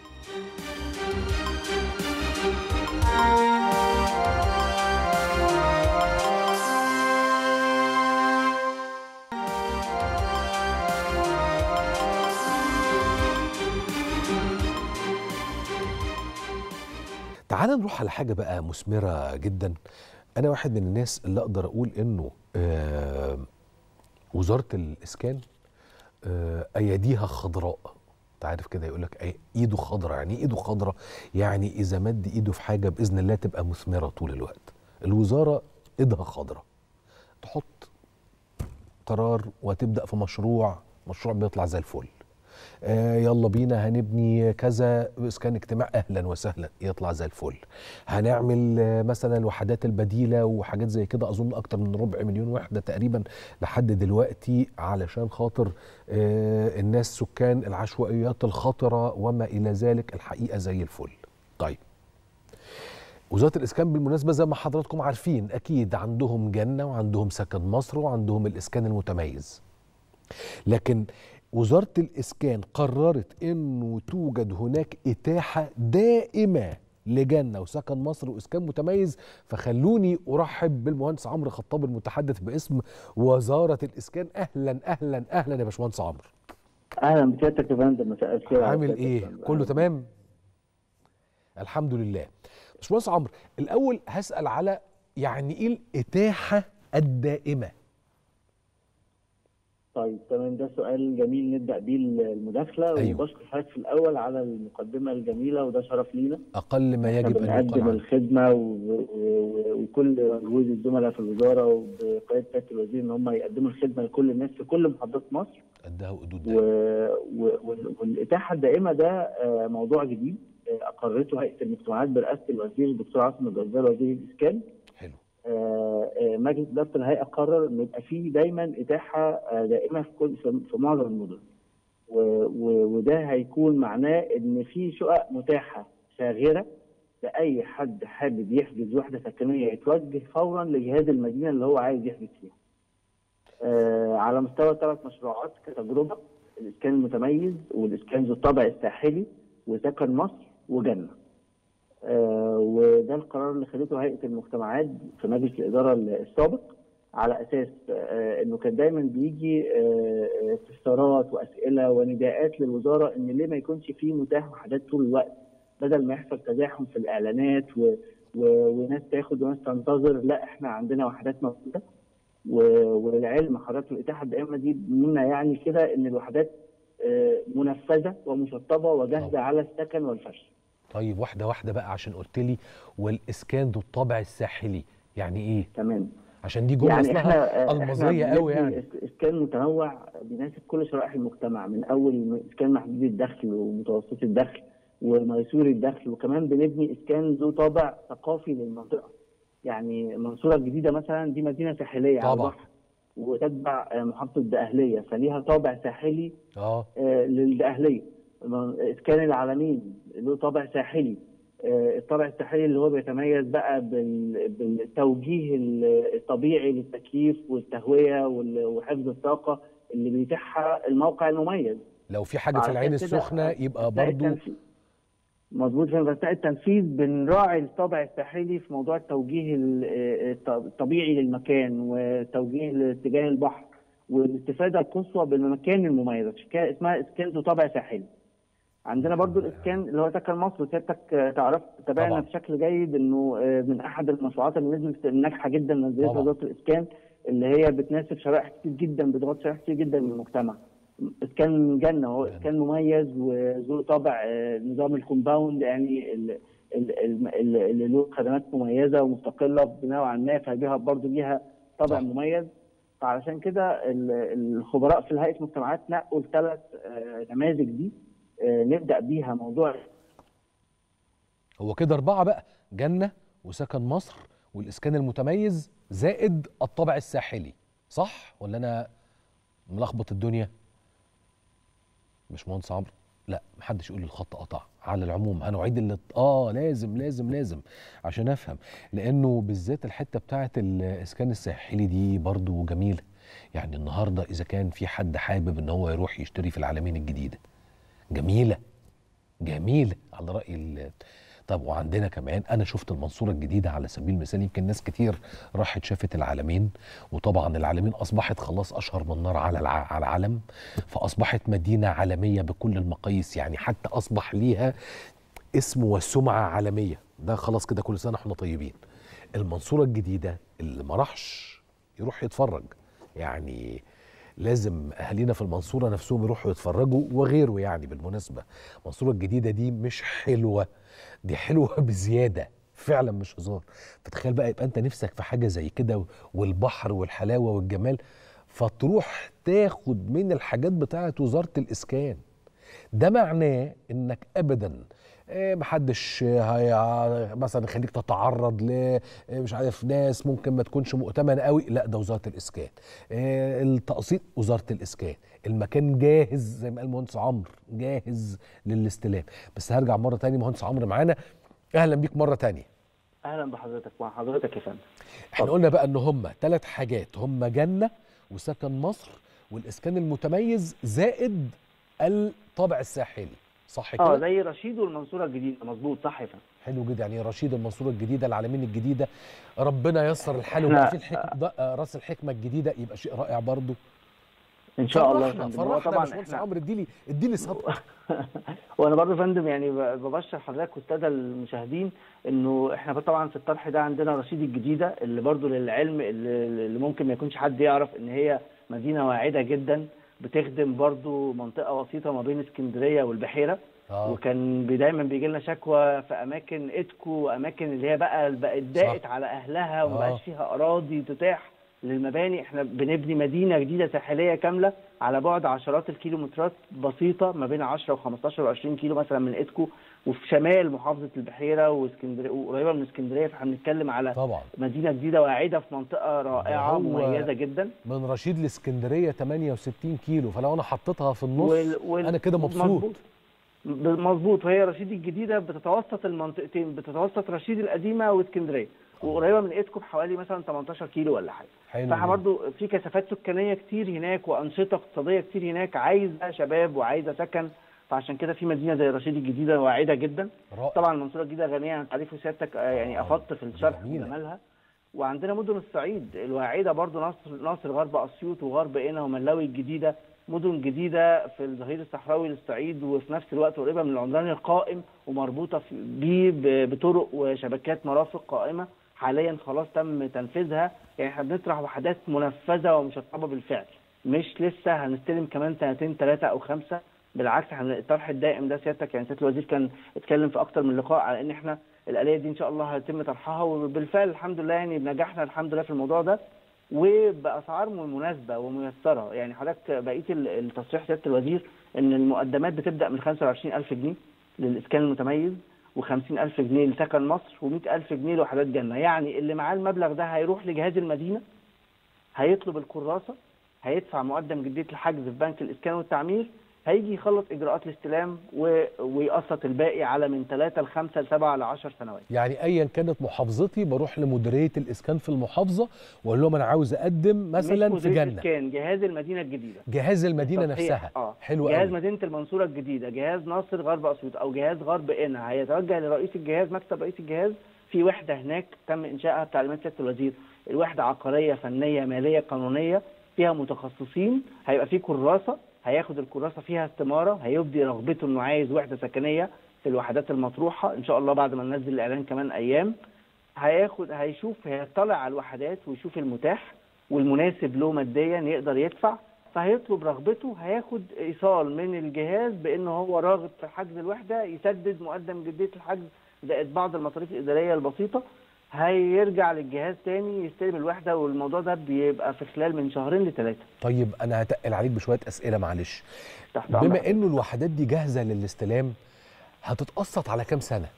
تعال نروح على حاجه بقى مثمره جدا انا واحد من الناس اللي اقدر اقول انه آه وزاره الاسكان آه اياديها خضراء انت عارف كده يقول لك ايده خضراء يعني ايه ايده خضراء يعني اذا مد ايده في حاجه باذن الله تبقى مثمره طول الوقت الوزاره ايدها خضراء تحط قرار وتبدا في مشروع مشروع بيطلع زي الفل آه يلا بينا هنبني كذا اسكان اجتماع اهلا وسهلا يطلع زي الفل هنعمل آه مثلا الوحدات البديله وحاجات زي كده اظن اكتر من ربع مليون وحده تقريبا لحد دلوقتي علشان خاطر آه الناس سكان العشوائيات الخطره وما الى ذلك الحقيقه زي الفل طيب وزاره الاسكان بالمناسبه زي ما حضراتكم عارفين اكيد عندهم جنه وعندهم سكن مصر وعندهم الاسكان المتميز لكن وزارة الإسكان قررت أنه توجد هناك إتاحة دائمة لجنة وسكن مصر وإسكان متميز فخلوني أرحب بالمهندس عمرو خطاب المتحدث باسم وزارة الإسكان أهلا أهلا أهلا يا باشمهندس عمرو أهلا بسيادتك يا فندم مساء الخير عامل إيه؟ كله تمام؟ الحمد لله باشمهندس عمرو الأول هسأل على يعني إيه الإتاحة الدائمة؟ طيب تمام ده سؤال جميل نبدا بيه المداخله أيوة. وبشكر حضرتك في الاول على المقدمه الجميله وده شرف لينا أقل ما يجب أن بنقدم يقال عنه الخدمه و... و... وكل مجهود الزملاء في الوزاره وبقياده سياده الوزير ان هم يقدموا الخدمه لكل الناس في كل محافظات مصر قدها وقدود و... دائما و... وال- والاتاحه الدائمه ده آه، موضوع جديد آه، اقرته هيئه المجتمعات برئاسه الوزير الدكتور عاصم الجزار وزير الاسكان حلو آه، آه، مجلس اداره الهيئه قرر ان يبقى فيه دايما اتاحه آه، دائمه في كل في في معظم المدن و- و- وده هيكون معناه ان في شقق متاحه شاغره لاي حد حابب يحجز وحده سكنيه يتوجه فورا لجهاز المدينه اللي هو عايز يحجز فيها. آه، على مستوى ثلاث مشروعات كتجربه الاسكان المتميز والاسكان ذو الطابع الساحلي وسكن مصر وجنه. آه، وده القرار اللي خدته هيئه المجتمعات في مجلس الاداره السابق على اساس آه، انه كان دايما بيجي آه، آه، استفسارات واسئله ونداءات للوزاره ان ليه ما يكونش فيه متاح وحدات طول الوقت بدل ما يحصل تزاحم في الاعلانات و... و... وناس تاخد وناس تنتظر لا احنا عندنا وحدات موجوده و... وللعلم حضرتك الاتاحه الدائمه دي منا يعني كده ان الوحدات آه، منفذه ومشطبه وجاهزه طبعا. على السكن والفرش طيب واحدة واحدة بقى عشان قلت لي والإسكان ذو الطابع الساحلي يعني إيه؟ تمام عشان دي جملة يعني اسمها احنا المظية احنا قوي بنبني يعني إس- اسكان متنوع بيناسب كل شرائح المجتمع من اول اسكان محدود الدخل ومتوسط الدخل وميسور الدخل وكمان بنبني اسكان ذو طابع ثقافي للمنطقه يعني المنصوره الجديده مثلا دي مدينه ساحليه على طبعا. البحر وتتبع آه، محافظه الدقهليه فليها طابع ساحلي اه آه، للدقهليه اسكان العالمين له طابع ساحلي آه، الطابع الساحلي اللي هو بيتميز بقى بال- بالتوجيه ال- الطبيعي للتكييف والتهويه وال- وحفظ الطاقه اللي بيتيحها الموقع المميز لو في حاجة في على العين أساس كده السخنة يبقى أثناء برضو التنفيذ- مظبوط في اثناء التنفيذ بنراعي الطابع الساحلي في موضوع التوجيه ال- الط- الطبيعي للمكان وتوجيه لاتجاه البحر والاستفاده القصوى بالمكان المميز عشان كده اسمها اسكان ذو طابع ساحلي. عندنا برضو الاسكان اللي هو سكن مصر سيادتك آه، تعرف تابعنا طبعا. بشكل جيد انه آه، من احد المشروعات اللي نزلت ناجحه جدا نزلتها طبعا. وزاره الاسكان اللي هي بتناسب شرائح كتير جدا بتغطي شرائح كتير جدا من المجتمع. اسكان جنه هو جنة. اسكان مميز وذو طابع آه، نظام الكومباوند يعني ال- ال- ال- ال- اللي له خدمات مميزه ومستقله نوعا ما فبها برضه ليها طابع صح. مميز فعلشان كده ال- الخبراء في هيئه المجتمعات نقوا الثلاث نماذج دي آه، نبدا بيها موضوع هو كده أربعة بقى جنة وسكن مصر والإسكان المتميز زائد الطابع الساحلي صح ولا أنا ملخبط الدنيا؟ باشمهندس عمرو لا محدش يقول لي الخط قطع على العموم هنعيد اللي اه لازم لازم لازم عشان افهم لانه بالذات الحته بتاعه الاسكان الساحلي دي برضو جميله يعني النهارده اذا كان في حد حابب ان هو يروح يشتري في العالمين الجديده جميله جميله على راي ال طب وعندنا كمان انا شفت المنصوره الجديده على سبيل المثال يمكن ناس كتير راحت شافت العالمين وطبعا العالمين اصبحت خلاص اشهر من نار على الع- على العالم فاصبحت مدينه عالميه بكل المقاييس يعني حتى اصبح ليها اسم وسمعه عالميه ده خلاص كده كل سنه احنا طيبين المنصوره الجديده اللي ما راحش يروح يتفرج يعني لازم اهالينا في المنصوره نفسهم يروحوا يتفرجوا وغيره يعني بالمناسبه المنصوره الجديده دي مش حلوه دي حلوه بزياده فعلا مش هزار فتخيل بقى يبقى انت نفسك في حاجه زي كده والبحر والحلاوه والجمال فتروح تاخد من الحاجات بتاعه وزاره الاسكان ده معناه انك ابدا إيه، محدش هي مثلا يخليك تتعرض ل إيه، مش عارف ناس ممكن ما تكونش مؤتمنه قوي لا ده وزاره الاسكان إيه، التقسيط وزاره الاسكان المكان جاهز زي ما قال المهندس عمرو جاهز للاستلام بس هرجع مره تاني مهندس عمرو معانا اهلا بيك مره تانية اهلا بحضرتك مع حضرتك يا فندم احنا اتفضل. قلنا بقى ان هم ثلاث حاجات هم جنه وسكن مصر والاسكان المتميز زائد الطابع الساحلي صح كده اه زي رشيد والمنصوره الجديده مظبوط صح يا فندم حلو جدا يعني رشيد المنصوره الجديده العالمين الجديده ربنا ييسر الحال إحنا- ويبقى في الحكم ده آه، راس الحكمه الجديده يبقى شيء رائع برضو ان شاء الله يا فرحنا فندم هو فرحنا يا طبعا باشمهندس احنا عمرو اديلي اديلي صبر وانا برضه يا فندم يعني ب- ببشر حضرتك والساده المشاهدين انه احنا طبعا في الطرح ده عندنا رشيد الجديده اللي برضه للعلم اللي اللي ممكن ما يكونش حد يعرف ان هي مدينه واعده جدا بتخدم برضه منطقه وسيطه ما بين اسكندريه والبحيره اه وكان بي- دايما بيجي لنا شكوى في اماكن اتكو واماكن اللي هي بقى بقت ضاقت على اهلها وما آه. بقاش فيها اراضي تتاح للمباني احنا بنبني مدينه جديده ساحليه كامله على بعد عشرات الكيلومترات بسيطه ما بين 10 و15 و20 كيلو مثلا من اتكو وفي شمال محافظه البحيره واسكندريه وقريبه من اسكندريه فاحنا بنتكلم على طبعا مدينه جديده واعده في منطقه رائعه هو- مميزه جدا من رشيد لاسكندريه 68 كيلو فلو انا حطيتها في النص وال- وال- انا كده مبسوط مظبوط. مظبوط وهي رشيد الجديده بتتوسط المنطقتين بتتوسط رشيد القديمه واسكندريه وقريبه من ايدكو بحوالي مثلا 18 كيلو ولا حاجه حلو فاحنا جدا. برضو في كثافات سكانيه كتير هناك وانشطه اقتصاديه كتير هناك عايزه شباب وعايزه سكن فعشان كده في مدينه زي رشيد الجديده واعده جدا رائع طبعا المنصوره الجديده غنيه عن تعريف سيادتك آه، يعني آه، افضت في الشرح جميلة. وجمالها وعندنا مدن الصعيد الواعده برضو ناصر ناصر غرب اسيوط وغرب قنا وملاوي الجديده مدن جديده في الظهير الصحراوي للصعيد وفي نفس الوقت قريبه من العمران القائم ومربوطه في- بيه ب- بطرق وشبكات مرافق قائمه حاليا خلاص تم تنفيذها يعني احنا بنطرح وحدات منفذه ومشطبه بالفعل مش لسه هنستلم كمان سنتين ثلاثه او خمسه بالعكس احنا الطرح الدائم ده سيادتك يعني سياده الوزير كان اتكلم في اكتر من لقاء على ان احنا الاليه دي ان شاء الله هيتم طرحها وبالفعل الحمد لله يعني بنجحنا الحمد لله في الموضوع ده وباسعار مناسبه وميسره يعني حضرتك بقيه ال- التصريح سياده الوزير ان المقدمات بتبدا من 25000 جنيه للاسكان المتميز و50000 جنيه لسكن مصر و100000 جنيه لوحدات جنه يعني اللي معاه المبلغ ده هيروح لجهاز المدينه هيطلب الكراسه هيدفع مقدم جديه الحجز في بنك الاسكان والتعمير هيجي يخلص اجراءات الاستلام و... ويقسط الباقي على من 3 ل 5 ل 7 ل 10 سنوات يعني ايا كانت محافظتي بروح لمديريه الاسكان في المحافظه واقول لهم انا عاوز اقدم مثلا مش في مديرية جنه اسكان جهاز المدينه الجديده جهاز المدينه التصحيح. نفسها اه حلو جهاز قوي مدينه المنصوره الجديده جهاز ناصر غرب اسيوط او جهاز غرب قنا هيتوجه لرئيس الجهاز مكتب رئيس الجهاز في وحده هناك تم انشائها بتعليمات سياده الوزير الوحده عقاريه فنيه ماليه قانونيه فيها متخصصين هيبقى في كراسه هياخد الكراسه فيها استماره هيبدي رغبته انه عايز وحده سكنيه في الوحدات المطروحه ان شاء الله بعد ما ننزل الاعلان كمان ايام هياخد هيشوف هيطلع على الوحدات ويشوف المتاح والمناسب له ماديا يقدر يدفع فهيطلب رغبته هياخد ايصال من الجهاز بان هو راغب في حجز الوحده يسدد مقدم جديه الحجز زائد بعض المصاريف الاداريه البسيطه هيرجع للجهاز تاني يستلم الوحده والموضوع ده بيبقى في خلال من شهرين لثلاثه طيب انا هتقل عليك بشويه اسئله معلش تحت أمرك. بما انه الوحدات دي جاهزه للاستلام هتتقسط على كام سنه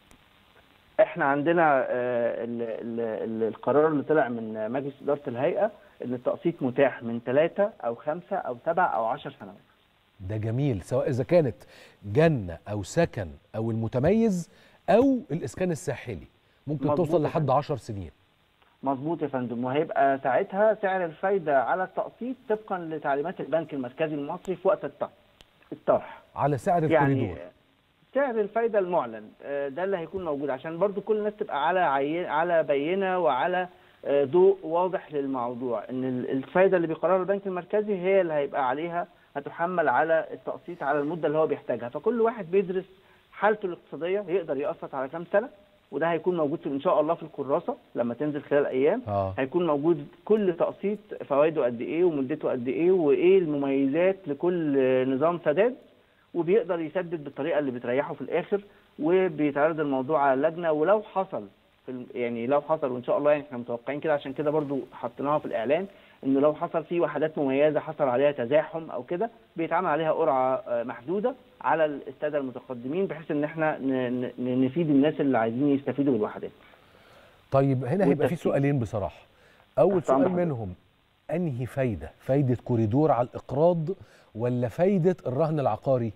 احنا عندنا آه، ال- ال- ال- القرار اللي طلع من مجلس اداره الهيئه ان التقسيط متاح من ثلاثه او خمسه او سبع او عشر سنوات ده جميل سواء اذا كانت جنه او سكن او المتميز او الاسكان الساحلي ممكن مظبوط توصل يا لحد 10 سنين مظبوط يا فندم وهيبقى ساعتها سعر الفايده على التقسيط طبقا لتعليمات البنك المركزي المصري في وقت الطرح الطرح على سعر يعني الكوريدور سعر الفايده المعلن آه، ده اللي هيكون موجود عشان برضو كل الناس تبقى على عي... على بينه وعلى آه، ضوء واضح للموضوع ان ال- الفايده اللي بيقررها البنك المركزي هي اللي هيبقى عليها هتحمل على التقسيط على المده اللي هو بيحتاجها فكل واحد بيدرس حالته الاقتصاديه يقدر يقسط على كام سنه وده هيكون موجود في ان شاء الله في الكراسه لما تنزل خلال ايام اه هيكون موجود كل تقسيط فوائده قد ايه ومدته قد ايه وايه المميزات لكل نظام سداد وبيقدر يسدد بالطريقه اللي بتريحه في الاخر وبيتعرض الموضوع على اللجنه ولو حصل في الم- يعني لو حصل وان شاء الله يعني احنا متوقعين كده عشان كده برضو حطيناها في الاعلان انه لو حصل في وحدات مميزه حصل عليها تزاحم او كده بيتعمل عليها قرعه آه، محدوده على الساده المتقدمين بحيث ان احنا ن- ن- نفيد الناس اللي عايزين يستفيدوا بالوحدات طيب هنا هيبقى في والتفكير. سؤالين بصراحه اول تحت أمر سؤال حضرتك. منهم انهي فايده فايده كوريدور على الاقراض ولا فايده الرهن العقاري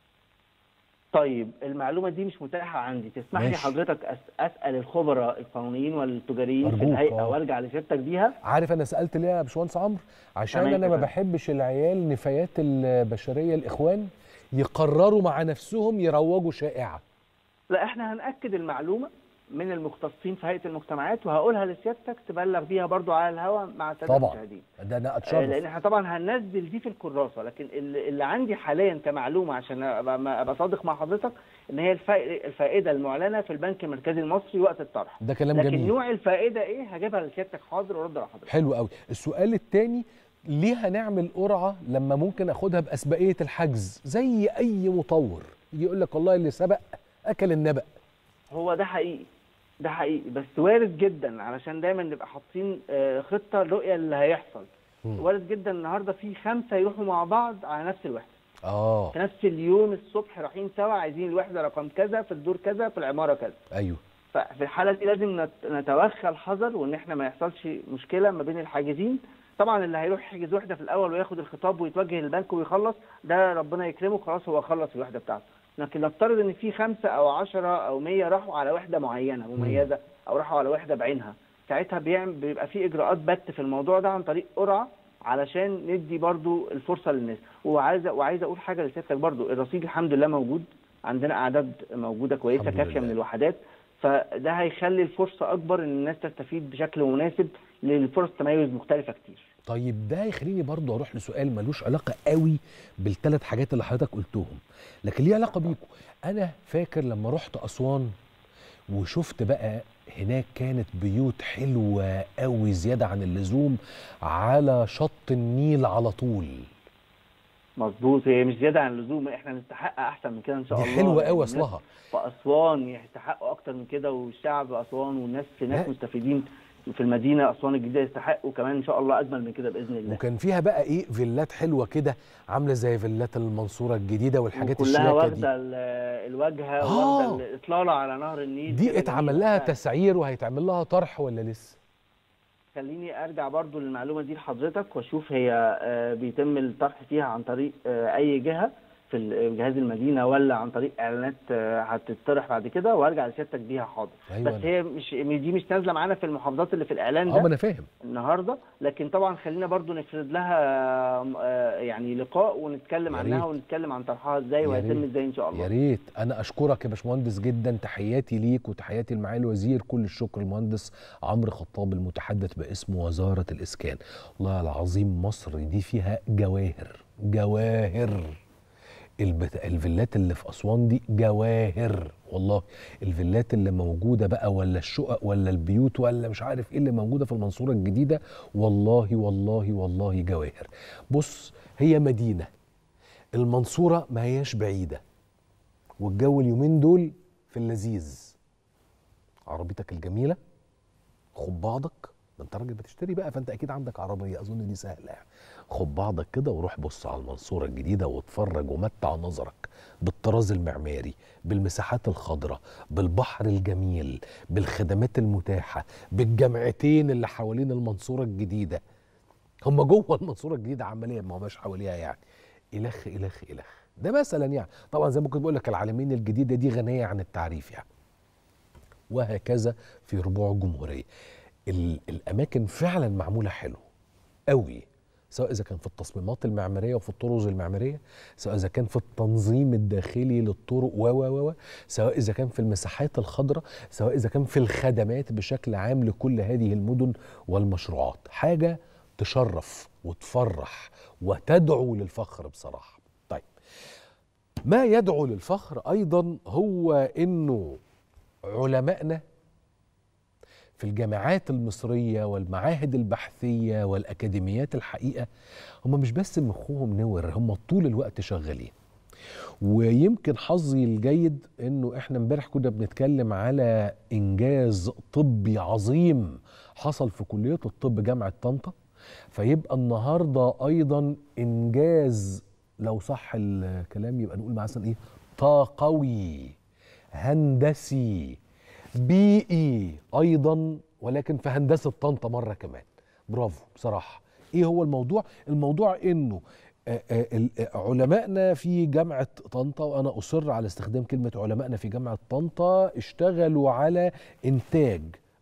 طيب المعلومه دي مش متاحه عندي تسمح لي ماشي. حضرتك أس اسال الخبراء القانونيين والتجاريين في أرجوك، الهيئه آه. وارجع لسيادتك بيها عارف انا سالت ليه يا باشمهندس عمرو عشان تمام انا ما كده. بحبش العيال نفايات البشريه الاخوان يقرروا مع نفسهم يروجوا شائعه لا احنا هناكد المعلومه من المختصين في هيئه المجتمعات وهقولها لسيادتك تبلغ بيها برضو على الهواء مع الساده طبعا المشاهدين ده انا آه، اتشرف لان احنا طبعا هننزل دي في الكراسه لكن اللي اللي عندي حاليا كمعلومه عشان ابقى ما- أبقى صادق مع حضرتك ان هي الفائ- الفائده المعلنه في البنك المركزي المصري وقت الطرح ده كلام لكن جميل نوع الفائده ايه هجيبها لسيادتك حاضر وارد على حضرتك حلو قوي السؤال الثاني ليه هنعمل قرعه لما ممكن اخدها باسبقيه الحجز زي اي مطور يجي يقول لك والله اللي سبق اكل النبأ هو ده حقيقي ده حقيقي بس وارد جدا علشان دايما نبقى حاطين آه، خطه رؤيه اللي هيحصل مم. وارد جدا النهارده في خمسه يروحوا مع بعض على نفس الوحده اه في نفس اليوم الصبح رايحين سوا عايزين الوحده رقم كذا في الدور كذا في العماره كذا ايوه ففي الحاله دي لازم نت- نتوخى الحذر وان احنا ما يحصلش مشكله ما بين الحاجزين طبعا اللي هيروح يحجز وحده في الاول وياخد الخطاب ويتوجه للبنك ويخلص ده ربنا يكرمه خلاص هو خلص الوحده بتاعته لكن نفترض ان في خمسه او عشرة او مية راحوا على وحده معينه مميزه او راحوا على وحده بعينها ساعتها بيعمل بيبقى في اجراءات بت في الموضوع ده عن طريق قرعه علشان ندي برضو الفرصه للناس وعايز وعايز اقول حاجه لسيادتك برضو الرصيد الحمد لله موجود عندنا اعداد موجوده كويسه الحمد كافيه لله. من الوحدات فده هيخلي الفرصه اكبر ان الناس تستفيد بشكل مناسب للفرص تميز مختلفه كتير طيب ده يخليني برضو اروح لسؤال ملوش علاقه قوي بالثلاث حاجات اللي حضرتك قلتهم لكن ليه علاقه بيكم انا فاكر لما رحت اسوان وشفت بقى هناك كانت بيوت حلوه قوي زياده عن اللزوم على شط النيل على طول مظبوط هي مش زياده عن اللزوم احنا نستحق احسن من كده ان شاء دي الله حلوه يعني قوي الناس اصلها في اسوان يستحقوا اكتر من كده والشعب اسوان والناس هناك لا. مستفيدين في المدينه اسوان الجديده يستحقوا كمان ان شاء الله اجمل من كده باذن الله وكان فيها بقى ايه فيلات حلوه كده عامله زي فيلات المنصوره الجديده والحاجات وكلها الشياكه واخده دي ال- الواجهه آه. واخده الاطلاله على نهر النيل دي كده اتعمل جميلة. لها ف- تسعير وهيتعمل لها طرح ولا لسه خليني ارجع برضو للمعلومه دي لحضرتك واشوف هي آه، بيتم الطرح فيها عن طريق آه، اي جهه في ال- جهاز المدينه ولا عن طريق اعلانات آه، هتطرح بعد كده وارجع لسيادتك بيها حاضر أيوة بس أنا- هي مش دي مش نازله معانا في المحافظات اللي في الاعلان اه ما ده انا فاهم النهارده لكن طبعا خلينا برضو نفرد لها آه، يعني لقاء ونتكلم يا عنها ريت. ونتكلم عن طرحها ازاي يا وهيتم ريت. ازاي ان شاء الله يا ريت انا اشكرك يا باشمهندس جدا تحياتي ليك وتحياتي لمعالي الوزير كل الشكر المهندس عمرو خطاب المتحدث باسم وزاره الاسكان والله العظيم مصر دي فيها جواهر جواهر البت... الفيلات اللي في اسوان دي جواهر والله الفيلات اللي موجوده بقى ولا الشقق ولا البيوت ولا مش عارف ايه اللي موجوده في المنصوره الجديده والله والله والله جواهر بص هي مدينه المنصوره ما هياش بعيده والجو اليومين دول في اللذيذ عربيتك الجميله خد بعضك ده انت راجل بتشتري بقى فانت اكيد عندك عربيه اظن دي سهله يعني خد بعضك كده وروح بص على المنصوره الجديده واتفرج ومتع نظرك بالطراز المعماري بالمساحات الخضراء بالبحر الجميل بالخدمات المتاحه بالجامعتين اللي حوالين المنصوره الجديده هم جوه المنصوره الجديده عمليا ما هماش حواليها يعني الخ الخ الخ ده مثلا يعني طبعا زي ما كنت بقول لك العالمين الجديده دي غنيه عن التعريف يعني وهكذا في ربوع الجمهوريه ال- الاماكن فعلا معموله حلو قوي سواء اذا كان في التصميمات المعماريه وفي الطرز المعماريه سواء اذا كان في التنظيم الداخلي للطرق و و و سواء اذا كان في المساحات الخضراء سواء اذا كان في الخدمات بشكل عام لكل هذه المدن والمشروعات حاجه تشرف وتفرح وتدعو للفخر بصراحه طيب ما يدعو للفخر ايضا هو انه علمائنا في الجامعات المصرية والمعاهد البحثية والأكاديميات الحقيقة هم مش بس مخهم نور هم طول الوقت شغالين ويمكن حظي الجيد انه احنا امبارح كنا بنتكلم على انجاز طبي عظيم حصل في كلية الطب جامعة طنطا فيبقى النهارده ايضا انجاز لو صح الكلام يبقى نقول مثلا ايه طاقوي هندسي بيئي ايضا ولكن في هندسه طنطا مره كمان برافو بصراحه ايه هو الموضوع الموضوع انه آه، آه، ال- آه، علمائنا في جامعه طنطا وانا اصر على استخدام كلمه علمائنا في جامعه طنطا اشتغلوا على انتاج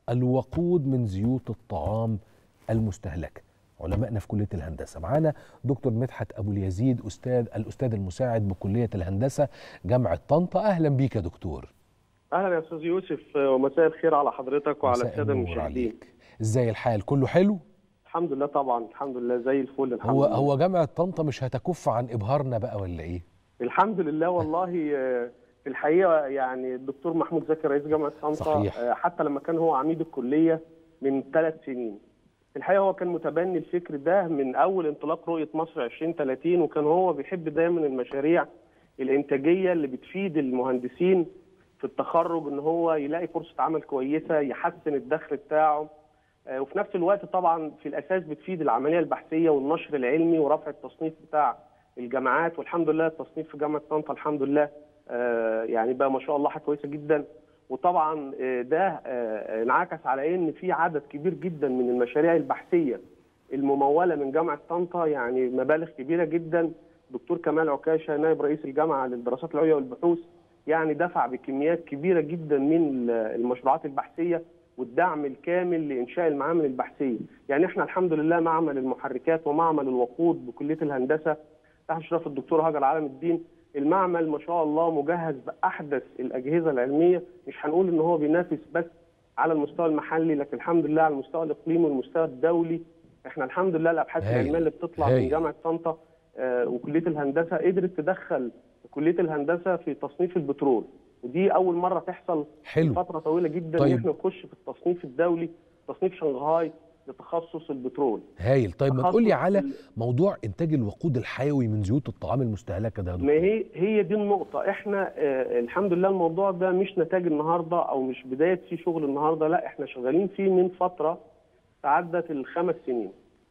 الوقود من زيوت الطعام المستهلكه علمائنا في كليه الهندسه معانا دكتور مدحت ابو اليزيد استاذ الاستاذ المساعد بكليه الهندسه جامعه طنطا اهلا بيك يا دكتور اهلا يا استاذ يوسف ومساء الخير على حضرتك وعلى مساء الساده النور المشاهدين عليك. ازاي الحال كله حلو الحمد لله طبعا الحمد لله زي الفل الحمد هو لله هو جامعه طنطا مش هتكف عن ابهارنا بقى ولا ايه الحمد لله والله آه، في الحقيقه يعني الدكتور محمود زكي رئيس جامعه طنطا صحيح. آه، حتى لما كان هو عميد الكليه من ثلاث سنين في الحقيقه هو كان متبني الفكر ده من اول انطلاق رؤيه مصر 2030 وكان هو بيحب دايما المشاريع الانتاجيه اللي بتفيد المهندسين في التخرج ان هو يلاقي فرصه عمل كويسه يحسن الدخل بتاعه آه، وفي نفس الوقت طبعا في الاساس بتفيد العمليه البحثيه والنشر العلمي ورفع التصنيف بتاع الجامعات والحمد لله التصنيف في جامعه طنطا الحمد لله آه، يعني بقى ما شاء الله حاجه كويسه جدا وطبعا آه، ده آه، انعكس على ان في عدد كبير جدا من المشاريع البحثيه المموله من جامعه طنطا يعني مبالغ كبيره جدا دكتور كمال عكاشه نائب رئيس الجامعه للدراسات العليا والبحوث يعني دفع بكميات كبيره جدا من المشروعات البحثيه والدعم الكامل لانشاء المعامل البحثيه، يعني احنا الحمد لله معمل المحركات ومعمل الوقود بكليه الهندسه تحت اشراف الدكتور هاجر عالم الدين، المعمل ما شاء الله مجهز باحدث الاجهزه العلميه، مش هنقول ان هو بينافس بس على المستوى المحلي لكن الحمد لله على المستوى الاقليمي والمستوى الدولي احنا الحمد لله الابحاث هايل. العلميه اللي بتطلع هايل. من جامعه طنطا آه، وكليه الهندسه قدرت تدخل كليه الهندسه في تصنيف البترول ودي اول مره تحصل حلو فتره طويله جدا طيب. ان احنا نخش في التصنيف الدولي تصنيف شنغهاي لتخصص البترول هايل طيب ما تخصص تقول لي على ال- موضوع انتاج الوقود الحيوي من زيوت الطعام المستهلكه ده يا ما دكتور هي هي دي النقطة احنا آه الحمد لله الموضوع ده مش نتاج النهاردة او مش بداية فيه شغل النهاردة لا احنا شغالين فيه من فترة تعدت الخمس سنين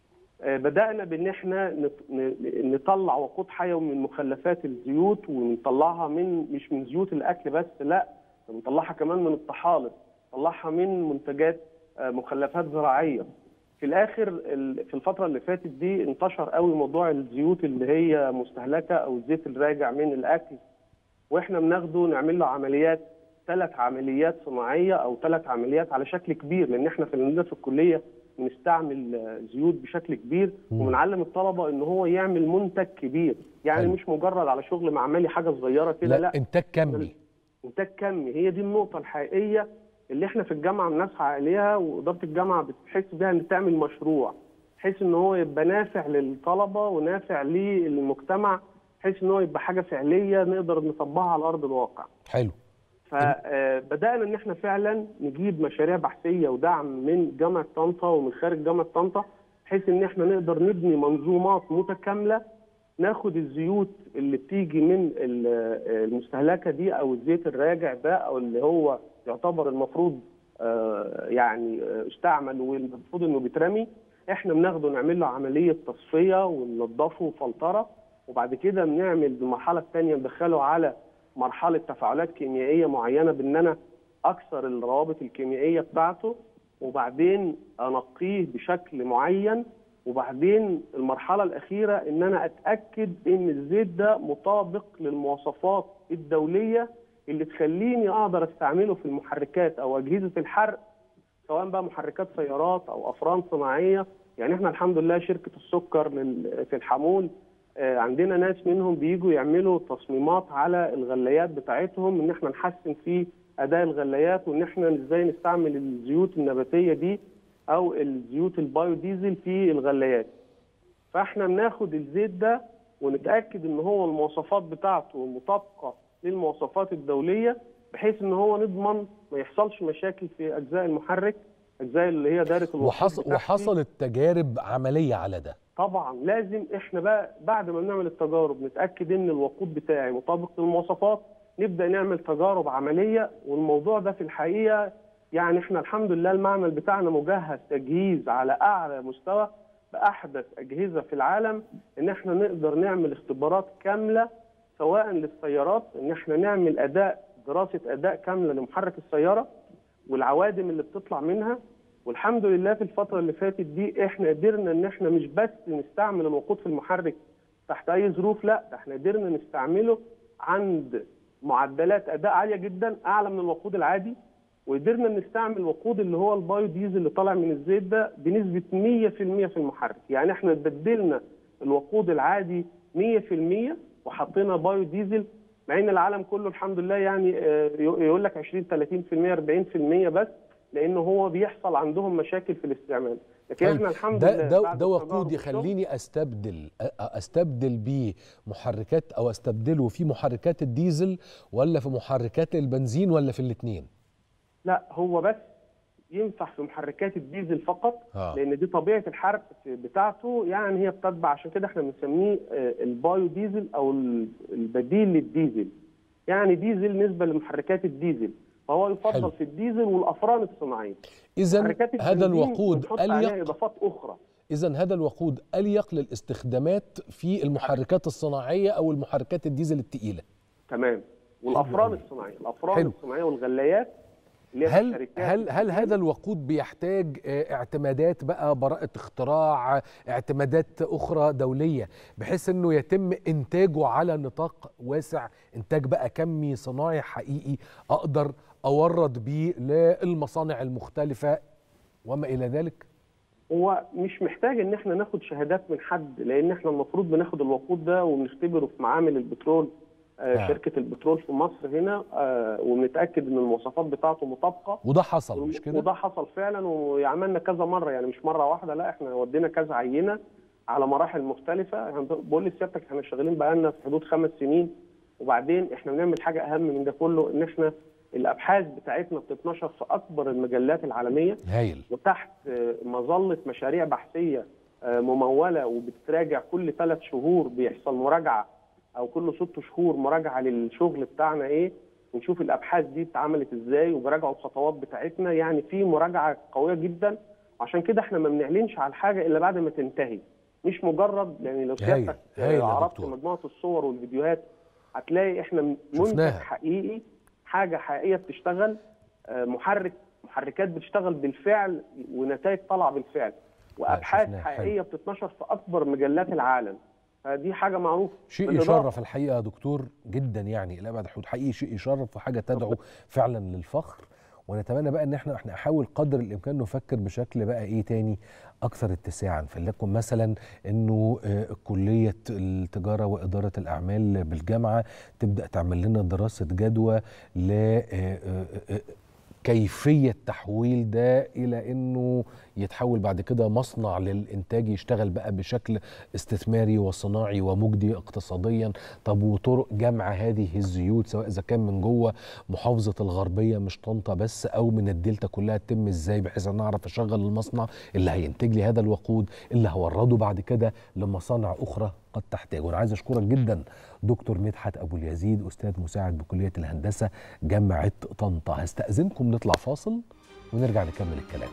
آه بدأنا بان احنا نط- ن- نطلع وقود حيوي من مخلفات الزيوت ونطلعها من مش من زيوت الاكل بس لا بنطلعها كمان من الطحالب نطلعها من منتجات آه مخلفات زراعية في الاخر ال- في الفتره اللي فاتت دي انتشر قوي موضوع الزيوت اللي هي مستهلكه او الزيت الراجع من الاكل واحنا بناخده نعمل له عمليات ثلاث عمليات صناعيه او ثلاث عمليات على شكل كبير لان احنا في عندنا في الكليه بنستعمل آه، زيوت بشكل كبير مم. وبنعلم الطلبه ان هو يعمل منتج كبير يعني حلو. مش مجرد على شغل معملي حاجه صغيره كده لا, لا انتاج كمي انتاج كمي هي دي النقطه الحقيقيه اللي احنا في الجامعه بنسعى اليها واداره الجامعه بتحس بيها ان تعمل مشروع بحيث ان هو يبقى نافع للطلبه ونافع للمجتمع بحيث ان هو يبقى حاجه فعليه نقدر نطبقها على ارض الواقع حلو فبدانا ان احنا فعلا نجيب مشاريع بحثيه ودعم من جامعه طنطا ومن خارج جامعه طنطا بحيث ان احنا نقدر نبني منظومات متكامله ناخد الزيوت اللي بتيجي من ال- المستهلكه دي او الزيت الراجع ده او اللي هو يعتبر المفروض آه، يعني آه، استعمل والمفروض انه بيترمي احنا بناخده نعمل له عمليه تصفيه وننضفه وفلتره وبعد كده بنعمل بالمرحله الثانيه ندخله على مرحله تفاعلات كيميائيه معينه بان انا اكسر الروابط الكيميائيه بتاعته وبعدين انقيه بشكل معين وبعدين المرحله الاخيره ان انا اتاكد ان الزيت ده مطابق للمواصفات الدوليه اللي تخليني اقدر استعمله في المحركات او اجهزه الحرق سواء بقى محركات سيارات او افران صناعيه يعني احنا الحمد لله شركه السكر لل- في الحمول آه، عندنا ناس منهم بيجوا يعملوا تصميمات على الغليات بتاعتهم ان احنا نحسن في اداء الغليات وان احنا ازاي نستعمل الزيوت النباتيه دي او الزيوت البايو ديزل في الغليات فاحنا بناخد الزيت ده ونتاكد ان هو المواصفات بتاعته مطابقه للمواصفات الدوليه بحيث ان هو نضمن ما يحصلش مشاكل في اجزاء المحرك اجزاء اللي هي دايره الوقود وحصل بتاعتي. وحصلت تجارب عمليه على ده طبعا لازم احنا بقى بعد ما بنعمل التجارب نتاكد ان الوقود بتاعي مطابق للمواصفات نبدا نعمل تجارب عمليه والموضوع ده في الحقيقه يعني احنا الحمد لله المعمل بتاعنا مجهز تجهيز على اعلى مستوى باحدث اجهزه في العالم ان احنا نقدر نعمل اختبارات كامله سواء للسيارات ان احنا نعمل اداء دراسه اداء كامله لمحرك السياره والعوادم اللي بتطلع منها والحمد لله في الفترة اللي فاتت دي احنا قدرنا ان احنا مش بس نستعمل الوقود في المحرك تحت اي ظروف لا ده احنا قدرنا نستعمله عند معدلات اداء عالية جدا اعلى من الوقود العادي وقدرنا نستعمل الوقود اللي هو البايو ديزل اللي طالع من الزيت ده بنسبة 100% في المحرك يعني احنا بدلنا الوقود العادي 100% وحطينا بايو ديزل مع ان العالم كله الحمد لله يعني آه، يقول لك 20 30% 40% بس لان هو بيحصل عندهم مشاكل في الاستعمال لكن طيب، احنا الحمد ده لله ده بعد ده التجارب وقود والشغل- يخليني استبدل أ- استبدل بيه محركات او استبدله في محركات الديزل ولا في محركات البنزين ولا في الاثنين لا هو بس ينفع في محركات الديزل فقط آه. لان دي طبيعه الحرق بتاعته يعني هي بتتبع عشان كده احنا بنسميه آه، البايو ديزل او ال- البديل للديزل يعني ديزل نسبه لمحركات الديزل فهو يفضل حلو. في الديزل والافران الصناعيه اذا محركات هذا البنزين الوقود بنحط عليها اليق اضافات اخرى اذا هذا الوقود اليق للاستخدامات في المحركات الصناعيه او المحركات الديزل الثقيله تمام والافران الصناعيه الافران حلو. الصناعيه والغلايات اللي هي هل الشركات هل هل هذا الوقود بيحتاج آه، اعتمادات بقى براءة اختراع اعتمادات أخرى دولية بحيث انه يتم انتاجه على نطاق واسع انتاج بقى كمي صناعي حقيقي اقدر اورد بيه للمصانع المختلفة وما الى ذلك هو مش محتاج ان احنا ناخد شهادات من حد لان احنا المفروض بناخد الوقود ده وبنختبره في معامل البترول آه آه. شركه البترول في مصر هنا آه وبنتاكد ان المواصفات بتاعته مطابقه وده حصل مش كده وده حصل فعلا وعملنا كذا مره يعني مش مره واحده لا احنا ودينا كذا عينه على مراحل مختلفه يعني بقول لسيادتك احنا شغالين بقالنا في حدود خمس سنين وبعدين احنا بنعمل حاجه اهم من ده كله ان احنا الابحاث بتاعتنا بتتنشر في اكبر المجلات العالميه هايل وتحت آه، مظله مشاريع بحثيه آه، مموله وبتراجع كل ثلاث شهور بيحصل مراجعه او كل ست شهور مراجعه للشغل بتاعنا ايه ونشوف الابحاث دي اتعملت ازاي وبراجعوا الخطوات بتاعتنا يعني في مراجعه قويه جدا عشان كده احنا ما بنعلنش على الحاجه الا بعد ما تنتهي مش مجرد يعني لو هايل، سيادتك هايل يا آه، عرضت دكتور. مجموعه الصور والفيديوهات هتلاقي احنا منتج شفناها. حقيقي حاجه حقيقيه بتشتغل آه، محرك محركات بتشتغل بالفعل ونتائج طالعه بالفعل وابحاث شفناها. حقيقيه بتتنشر في اكبر مجلات العالم فدي حاجه معروفه شيء بالإضافة- يشرف الحقيقه يا دكتور جدا يعني الى ابعد الحدود حقيقي شيء يشرف وحاجه تدعو فعلا للفخر ونتمنى بقى ان احنا احنا نحاول قدر الامكان نفكر بشكل بقى ايه تاني اكثر اتساعا فليكن مثلا انه آه، كليه التجاره واداره الاعمال بالجامعه تبدا تعمل لنا دراسه جدوى ل آه، آه، آه، كيفية تحويل ده إلى أنه يتحول بعد كده مصنع للإنتاج يشتغل بقى بشكل استثماري وصناعي ومجدي اقتصاديا طب وطرق جمع هذه الزيوت سواء إذا كان من جوه محافظة الغربية مش طنطا بس أو من الدلتا كلها تتم إزاي بحيث أن أعرف أشغل المصنع اللي هينتج لي هذا الوقود اللي هورده بعد كده لمصانع أخرى قد تحتاج وأنا عايز أشكرك جدا دكتور مدحت أبو اليزيد أستاذ مساعد بكلية الهندسة جامعة طنطا هستأذنكم نطلع فاصل ونرجع نكمل الكلام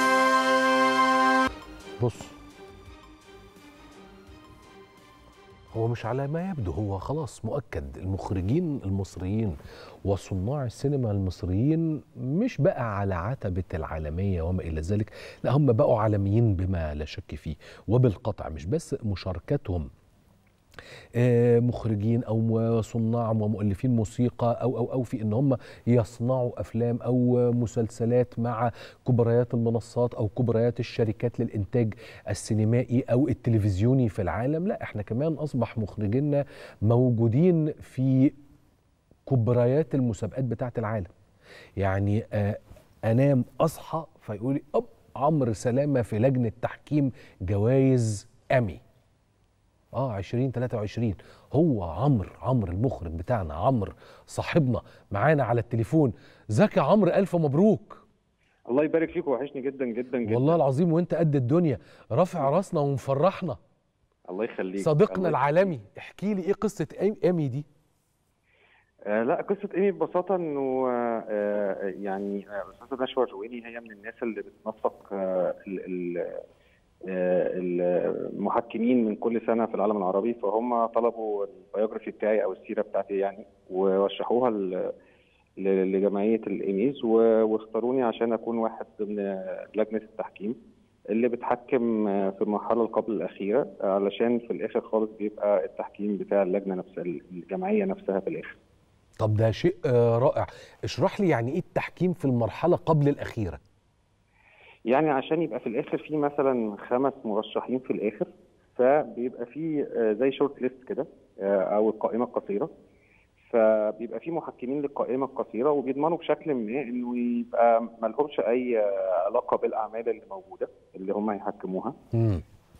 بص هو مش على ما يبدو هو خلاص مؤكد المخرجين المصريين وصناع السينما المصريين مش بقى على عتبة العالمية وما إلى ذلك لا هم بقوا عالميين بما لا شك فيه وبالقطع مش بس مشاركتهم آه، مخرجين او م- صناع ومؤلفين موسيقى او او او في ان هم يصنعوا افلام او مسلسلات مع كبريات المنصات او كبريات الشركات للانتاج السينمائي او التلفزيوني في العالم لا احنا كمان اصبح مخرجينا موجودين في كبريات المسابقات بتاعه العالم يعني آه، انام اصحى فيقول لي اب عمرو سلامه في لجنه تحكيم جوائز امي اه 2023 هو عمرو عمرو المخرج بتاعنا عمرو صاحبنا معانا على التليفون ازيك يا عمرو الف مبروك الله يبارك فيك وحشني جدا جدا جدا والله العظيم وانت قد الدنيا رافع راسنا ومفرحنا الله يخليك صديقنا الله العالمي احكي لي ايه قصه إيم- ايمي دي آه لا قصه ايمي ببساطه انه آه آه، يعني آه، الاستاذه نشوى الرويني هي من الناس اللي بتنسق آه ال- ال- آه، المحكمين من كل سنه في العالم العربي فهم طلبوا البيوجرافي بتاعي او السيره بتاعتي يعني ورشحوها ل- ل- لجمعيه الايميز و- واختاروني عشان اكون واحد ضمن لجنه التحكيم اللي بتحكم آه، في المرحله اللي قبل الاخيره علشان في الاخر خالص بيبقى التحكيم بتاع اللجنه نفسها الجمعيه نفسها في الاخر طب ده شيء آه رائع اشرح لي يعني ايه التحكيم في المرحله قبل الاخيره يعني عشان يبقى في الاخر في مثلا خمس مرشحين في الاخر فبيبقى في آه، زي شورت ليست كده آه، او القائمه القصيره فبيبقى في محكمين للقائمه القصيره وبيضمنوا بشكل ما انه يبقى ما لهمش اي آه، علاقه بالاعمال اللي موجوده اللي هم هيحكموها امم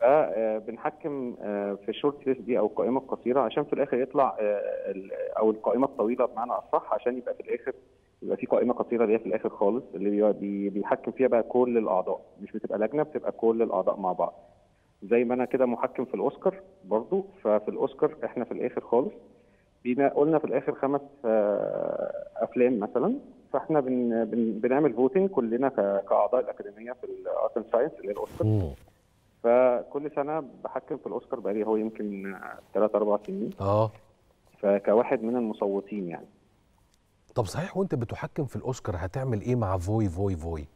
فبنحكم في الشورت ليست دي او القائمه القصيره عشان في الاخر يطلع آه، ال- او القائمه الطويله بمعنى اصح عشان يبقى في الاخر يبقى في قائمه قصيره اللي هي في الاخر خالص اللي بي- بي- بيحكم فيها بقى كل الاعضاء مش بتبقى لجنه بتبقى كل الاعضاء مع بعض زي ما انا كده محكم في الاوسكار برضو ففي الاوسكار احنا في الاخر خالص بينا قلنا في الاخر خمس آه، افلام مثلا فاحنا بن بن بنعمل فوتنج كلنا ك- كاعضاء الاكاديميه في الارت اند ساينس اللي هي الاوسكار مم. فكل سنه بحكم في الاوسكار بقالي هو يمكن ثلاث اربع سنين اه فكواحد من المصوتين يعني طب صحيح وانت بتحكم في الاوسكار هتعمل ايه مع فوي فوي فوي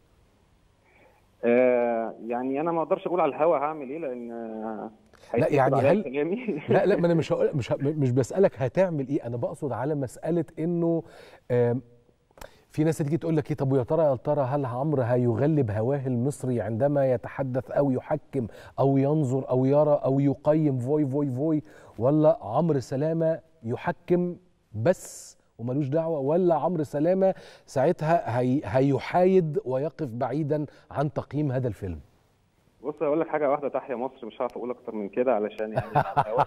آه يعني انا ما اقدرش اقول على الهوا هعمل ايه لان آه، هيتكتب يعني عليا هل- كلامي لا لا ما انا مش هقول مش ه- مش بسالك هتعمل ايه انا بقصد على مساله انه آم، في ناس تيجي تقول لك ايه طب ويا ترى يا ترى هل عمرو هيغلب هواه المصري عندما يتحدث او يحكم او ينظر او يرى او يقيم فوي فوي فوي ولا عمرو سلامه يحكم بس وملوش دعوه ولا عمرو سلامه ساعتها هي هيحايد ويقف بعيدا عن تقييم هذا الفيلم بص اقول لك حاجه واحده تحيا مصر مش هعرف اقول اكتر من كده علشان يعني على الهوا.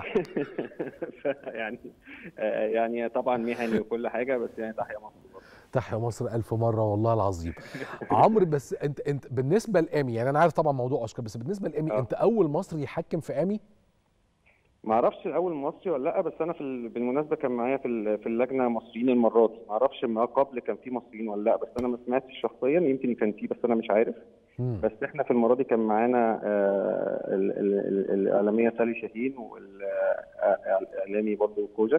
يعني آه يعني طبعا مهني وكل حاجه بس يعني تحيا مصر برضه. تحيا مصر ألف مرة والله العظيم عمرو بس انت انت بالنسبة لآمي يعني أنا عارف طبعا موضوع أوسكار بس بالنسبة لآمي آه. أنت أول مصري يحكم في آمي ما اعرفش الاول مصري ولا لا بس انا في ال- بالمناسبه كان معايا في ال- في اللجنه مصريين المره دي ما اعرفش ما قبل كان في مصريين ولا لا بس انا ما سمعتش شخصيا يمكن كان في بس انا مش عارف مم. بس احنا في المره دي كان معانا آه، ال- ال- ال- الاعلاميه سالي شاهين والاعلامي برضه كوجك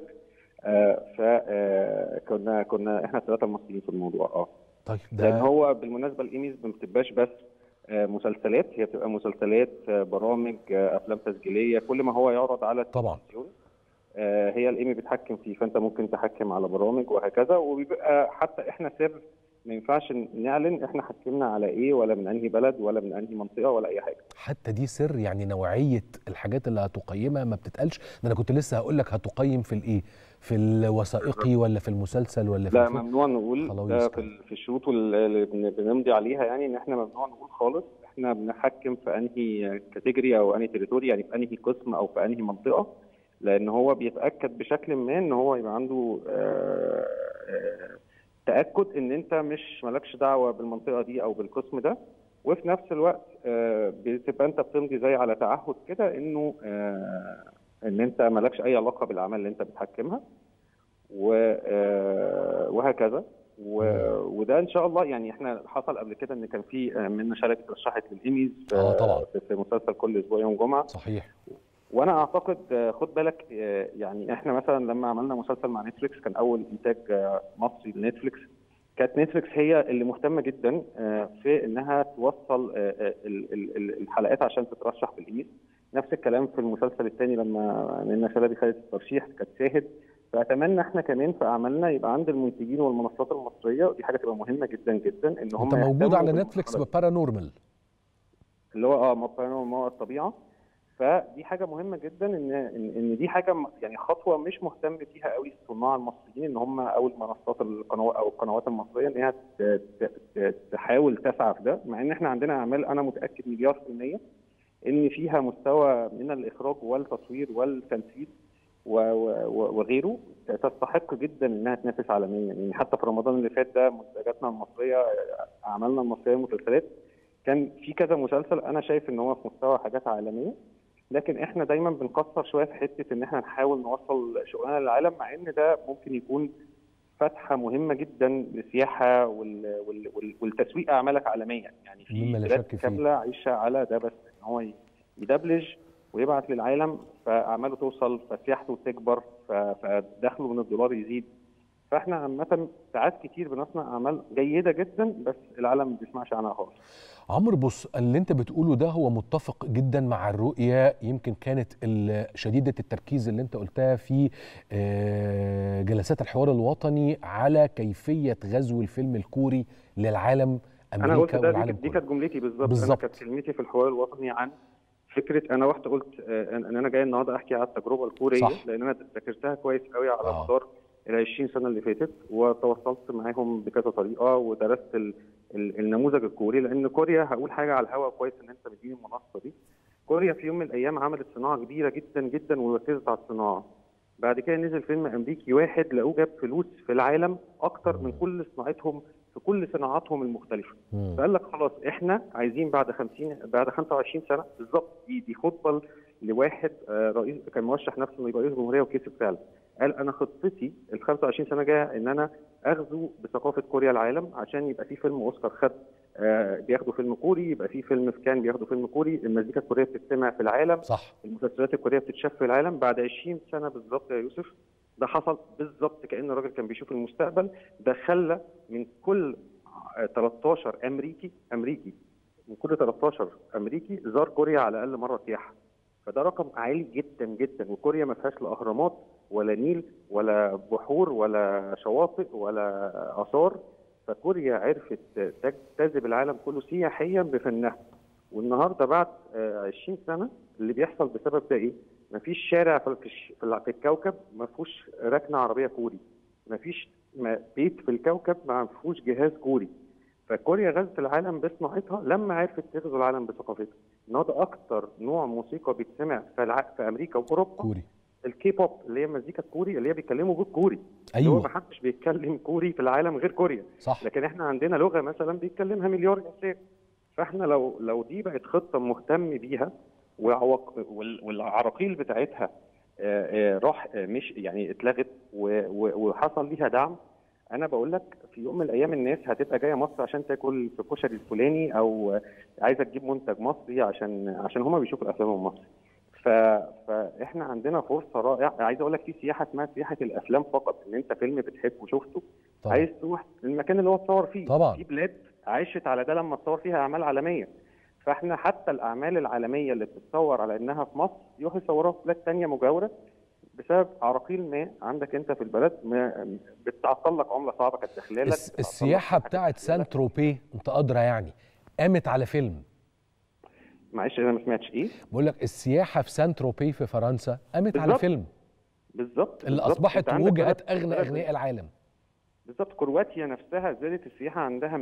فكنا كنا احنا الثلاثه المصريين في الموضوع اه طيب لان ده هو بالمناسبه الايميز ما بتبقاش بس آه، مسلسلات هي بتبقى مسلسلات آه، برامج آه، افلام تسجيليه كل ما هو يعرض على طبعا التلفزيون آه، هي الايمي بتحكم فيه فانت ممكن تحكم على برامج وهكذا وبيبقى حتى احنا سر ما ينفعش نعلن احنا حكمنا على ايه ولا من انهي بلد ولا من انهي منطقه ولا اي حاجه حتى دي سر يعني نوعية الحاجات اللي هتقيمها ما بتتقالش ده أنا كنت لسه هقول لك هتقيم في الإيه في الوثائقي ولا في المسلسل ولا في لا الفيلم؟ ممنوع نقول خلاويص ده كده. في ال- في الشروط وال- اللي بن- بنمضي عليها يعني ان احنا ممنوع نقول خالص احنا بنحكم في انهي كاتيجوري او انهي تريتوري يعني في انهي قسم او في انهي منطقه لان هو بيتاكد بشكل ما ان هو يبقى عنده آه، آه، تاكد ان انت مش مالكش دعوه بالمنطقه دي او بالقسم ده وفي نفس الوقت آه، بتبقى انت بتمضي زي على تعهد كده انه آه، ان انت مالكش اي علاقه بالاعمال اللي انت بتحكمها و- آه، وهكذا و- وده ان شاء الله يعني احنا حصل قبل كده ان كان في آه، منا شركه رشحت للايميز في- آه، طبعا. في- في مسلسل كل اسبوع يوم جمعه صحيح وانا اعتقد آه، خد بالك آه، يعني احنا مثلا لما عملنا مسلسل مع نتفليكس كان اول انتاج آه، مصري لنتفليكس كانت نتفليكس هي اللي مهتمه جدا آه، في انها توصل آه، آه، ال- ال- ال- الحلقات عشان تترشح في الايد نفس الكلام في المسلسل الثاني لما منى شلبي خدت الترشيح كانت شاهد فاتمنى احنا كمان في اعمالنا يبقى عند المنتجين والمنصات المصريه ودي حاجه تبقى مهمه جدا جدا ان هم انت موجود يهتموا على بالمرحلة نتفليكس دي. ببارانورمال اللي هو اه موقعنا وموقع الطبيعه فدي حاجه مهمه جدا ان ان, إن دي حاجه م- يعني خطوه مش مهتم فيها قوي الصناع المصريين ان هم او المنصات القنوات او القنوات المصريه ان هي ت- ت- ت- تحاول تسعى في ده مع ان احنا عندنا اعمال انا متاكد مليار في الميه ان فيها مستوى من الاخراج والتصوير والتمثيل و- و- و- وغيره تستحق جدا انها تنافس عالميا يعني حتى في رمضان اللي فات ده منتجاتنا المصريه اعمالنا المصريه المسلسلات كان في كذا مسلسل انا شايف ان هو في مستوى حاجات عالميه لكن احنا دايما بنقصر شويه في حته ان احنا نحاول نوصل شغلنا للعالم مع ان ده ممكن يكون فتحه مهمه جدا للسياحه وال... وال... وال... والتسويق اعمالك عالميا يعني في مما لا بلاد شك فيه. كامله عايشه على ده بس ان هو ي- يدبلج ويبعت للعالم فاعماله توصل فسياحته تكبر ف... فدخله من الدولار يزيد فاحنا عامه ساعات كتير بنصنع اعمال جيده جدا بس العالم ما بيسمعش عنها خالص عمرو بص اللي انت بتقوله ده هو متفق جدا مع الرؤية يمكن كانت ال- شديدة التركيز اللي انت قلتها في آه، جلسات الحوار الوطني على كيفية غزو الفيلم الكوري للعالم انا قلت امريكا ده دي, والعالم دي كله كانت جملتي بالظبط انا بالظبط. كانت كلمتي في الحوار الوطني عن فكره انا رحت قلت آه، ان إن انا جاي النهارده احكي على التجربه الكوريه صح. لان انا ذاكرتها كويس قوي على آه. مدار ال 20 سنه اللي فاتت وتواصلت معاهم بكذا طريقه ودرست ال ال النموذج الكوري لان كوريا هقول حاجه على الهواء كويس ان انت مديني المنصه دي كوريا في يوم من الايام عملت صناعه كبيره جدا جدا وركزت على الصناعه بعد كده نزل فيلم امريكي واحد لقوه جاب فلوس في العالم اكتر من كل صناعتهم في كل صناعاتهم المختلفه مم. فقال لك خلاص احنا عايزين بعد 50 بعد 25 سنه بالظبط دي دي خطبه لواحد آه، رئيس كان مرشح نفسه انه يبقى رئيس جمهوريه وكسب فعلا قال انا خطتي ال 25 سنه جايه ان انا اغزو بثقافه كوريا العالم عشان يبقى في فيلم اوسكار خد آه، بياخدوا فيلم كوري يبقى في فيلم في كان بياخدوا فيلم كوري المزيكا الكوريه بتتسمع في العالم صح المسلسلات الكوريه بتتشاف في العالم بعد 20 سنه بالظبط يا يوسف ده حصل بالظبط كان الراجل كان بيشوف المستقبل ده خلى من كل آه، 13 امريكي امريكي من كل 13 امريكي زار كوريا على الاقل مره سياحه فده رقم عالي جدا جدا وكوريا ما فيهاش لا اهرامات ولا نيل ولا بحور ولا شواطئ ولا اثار فكوريا عرفت تج- تجذب العالم كله سياحيا بفنها والنهارده بعد آه، 20 سنه اللي بيحصل بسبب ده ايه؟ مفيش شارع في الش- في الع- في الكوكب ما فيهوش ركنه عربيه كوري مفيش ما- بيت في الكوكب ما فيهوش جهاز كوري فكوريا غزت العالم بصناعتها لما عرفت تغزو العالم بثقافتها النهارده اكتر نوع موسيقى بيتسمع في, الع... في امريكا واوروبا كوري الكي بوب اللي هي المزيكا الكوري اللي هي بيتكلموا بالكوري اللي هو ما ايوه حدش بيتكلم كوري في العالم غير كوريا صح لكن احنا عندنا لغه مثلا بيتكلمها مليار انسان فاحنا لو لو دي بقت خطه مهتم بيها وعوق وال- والعراقيل بتاعتها آه، آه، راح آه، مش يعني اتلغت و- و- وحصل ليها دعم انا بقول لك في يوم من الايام الناس هتبقى جايه مصر عشان تاكل في كشري الفلاني او آه، عايزه تجيب منتج مصري عشان عشان هما بيشوفوا الافلام المصري ف... فاحنا عندنا فرصه رائعه عايز اقول لك في سياحه اسمها سياحه الافلام فقط ان انت فيلم بتحبه وشفته طبعا عايز تروح المكان اللي هو اتصور فيه طبعا. في بلاد عاشت على ده لما تصور فيها اعمال عالميه فاحنا حتى الاعمال العالميه اللي بتتصور على انها في مصر يروحوا يصوروها في بلاد تانية مجاوره بسبب عراقيل ما عندك انت في البلد ما بتعطل لك عمله صعبه كانت داخله لك الس- بتعطل لك السياحة حاجات بتاعت داخلة لك. سان تروبيه انت ادرى يعني قامت على فيلم معلش انا ما سمعتش ايه بقول لك السياحة في سان تروبيه في فرنسا قامت على بالظبط. فيلم بالظبط اللي بالظبط. اصبحت أنت عندك وجهة بلد- اغنى بلد- اغنياء العالم بالظبط كرواتيا نفسها زادت السياحه عندها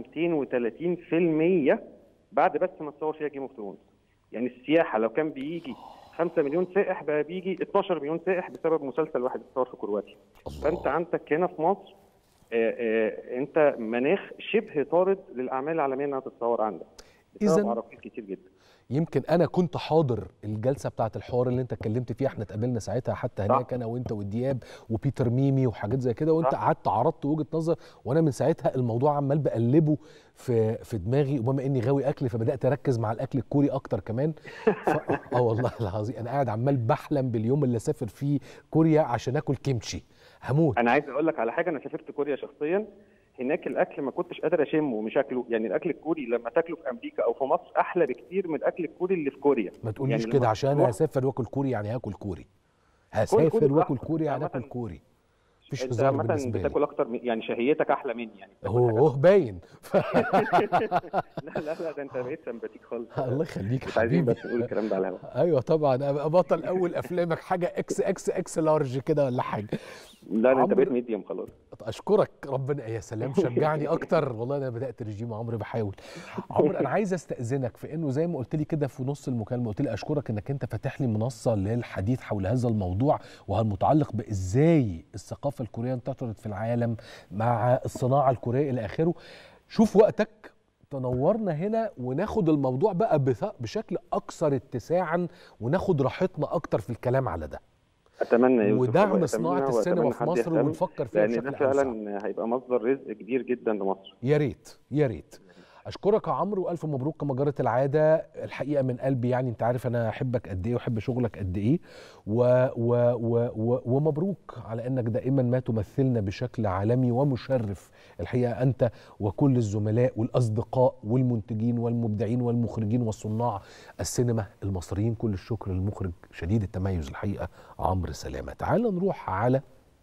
230% بعد بس ما تصور فيها جيم اوف ثرونز يعني السياحه لو كان بيجي 5 مليون سائح بقى بيجي 12 مليون سائح بسبب مسلسل واحد اتصور في كرواتيا فانت عندك هنا في مصر آه، آه، انت مناخ شبه طارد للاعمال العالميه انها تتصور عندك إذن- بسبب عراقيل كتير جدا يمكن انا كنت حاضر الجلسه بتاعه الحوار اللي انت اتكلمت فيها احنا اتقابلنا ساعتها حتى هناك انا وانت ودياب وبيتر ميمي وحاجات زي كده وانت صح. قعدت عرضت وجهه نظر وانا من ساعتها الموضوع عمال بقلبه في في دماغي وبما اني غاوي اكل فبدات اركز مع الاكل الكوري اكتر كمان ف... اه والله العظيم انا قاعد عمال بحلم باليوم اللي اسافر فيه كوريا عشان اكل كيمشي هموت انا عايز اقول لك على حاجه انا سافرت كوريا شخصيا هناك الاكل ما كنتش قادر اشمه ومش اكله يعني الاكل الكوري لما تاكله في امريكا او في مصر احلى بكتير من الاكل الكوري اللي في كوريا ما تقوليش يعني كده لما عشان تروح- هسافر واكل كوري يعني هاكل كوري كوري هسافر واكل براحتك. كوري يعني عامة اكل كوري مفيش انت هزار عامه بالنسبه لي بتاكل اكتر من يعني شهيتك احلى مني يعني بتاكل هو حاجات- هو باين لا لا لا ده انت بقيت سمباتيك خالص الله يخليك مش عايزين حبيبي بس نقول الكلام ده على الهواء ايوه طبعا ابقى بطل اول افلامك حاجه اكس اكس اكس لارج كده ولا حاجه لا ده انت عمرو- بقيت ميديوم خلاص اشكرك ربنا يا سلام شجعني اكتر والله انا بدات رجيم عمرو بحاول عمرو انا عايز استاذنك في انه زي ما قلت لي كده في نص المكالمه قلت لي اشكرك انك انت فاتح لي منصه للحديث حول هذا الموضوع وهالمتعلق بازاي الثقافه الكوريه انتشرت في العالم مع الصناعه الكوريه الى اخره شوف وقتك تنورنا هنا وناخد الموضوع بقى بث- بشكل اكثر اتساعا وناخد راحتنا اكتر في الكلام على ده اتمنى يا يوسف ودعم والله صناعه أتمنى السينما وأتمنى في حد مصر يهتم، ونفكر فيها لان بشكل ده اوسع فعلا هيبقى مصدر رزق كبير جدا لمصر يا ريت يا ريت اشكرك يا عمرو والف مبروك كما جرت العاده الحقيقه من قلبي يعني انت عارف انا احبك قد ايه واحب شغلك قد ايه و و و و ومبروك على انك دائما ما تمثلنا بشكل عالمي ومشرف الحقيقه انت وكل الزملاء والاصدقاء والمنتجين والمبدعين والمخرجين وصناع السينما المصريين كل الشكر للمخرج شديد التميز الحقيقه عمرو سلامه تعال نروح على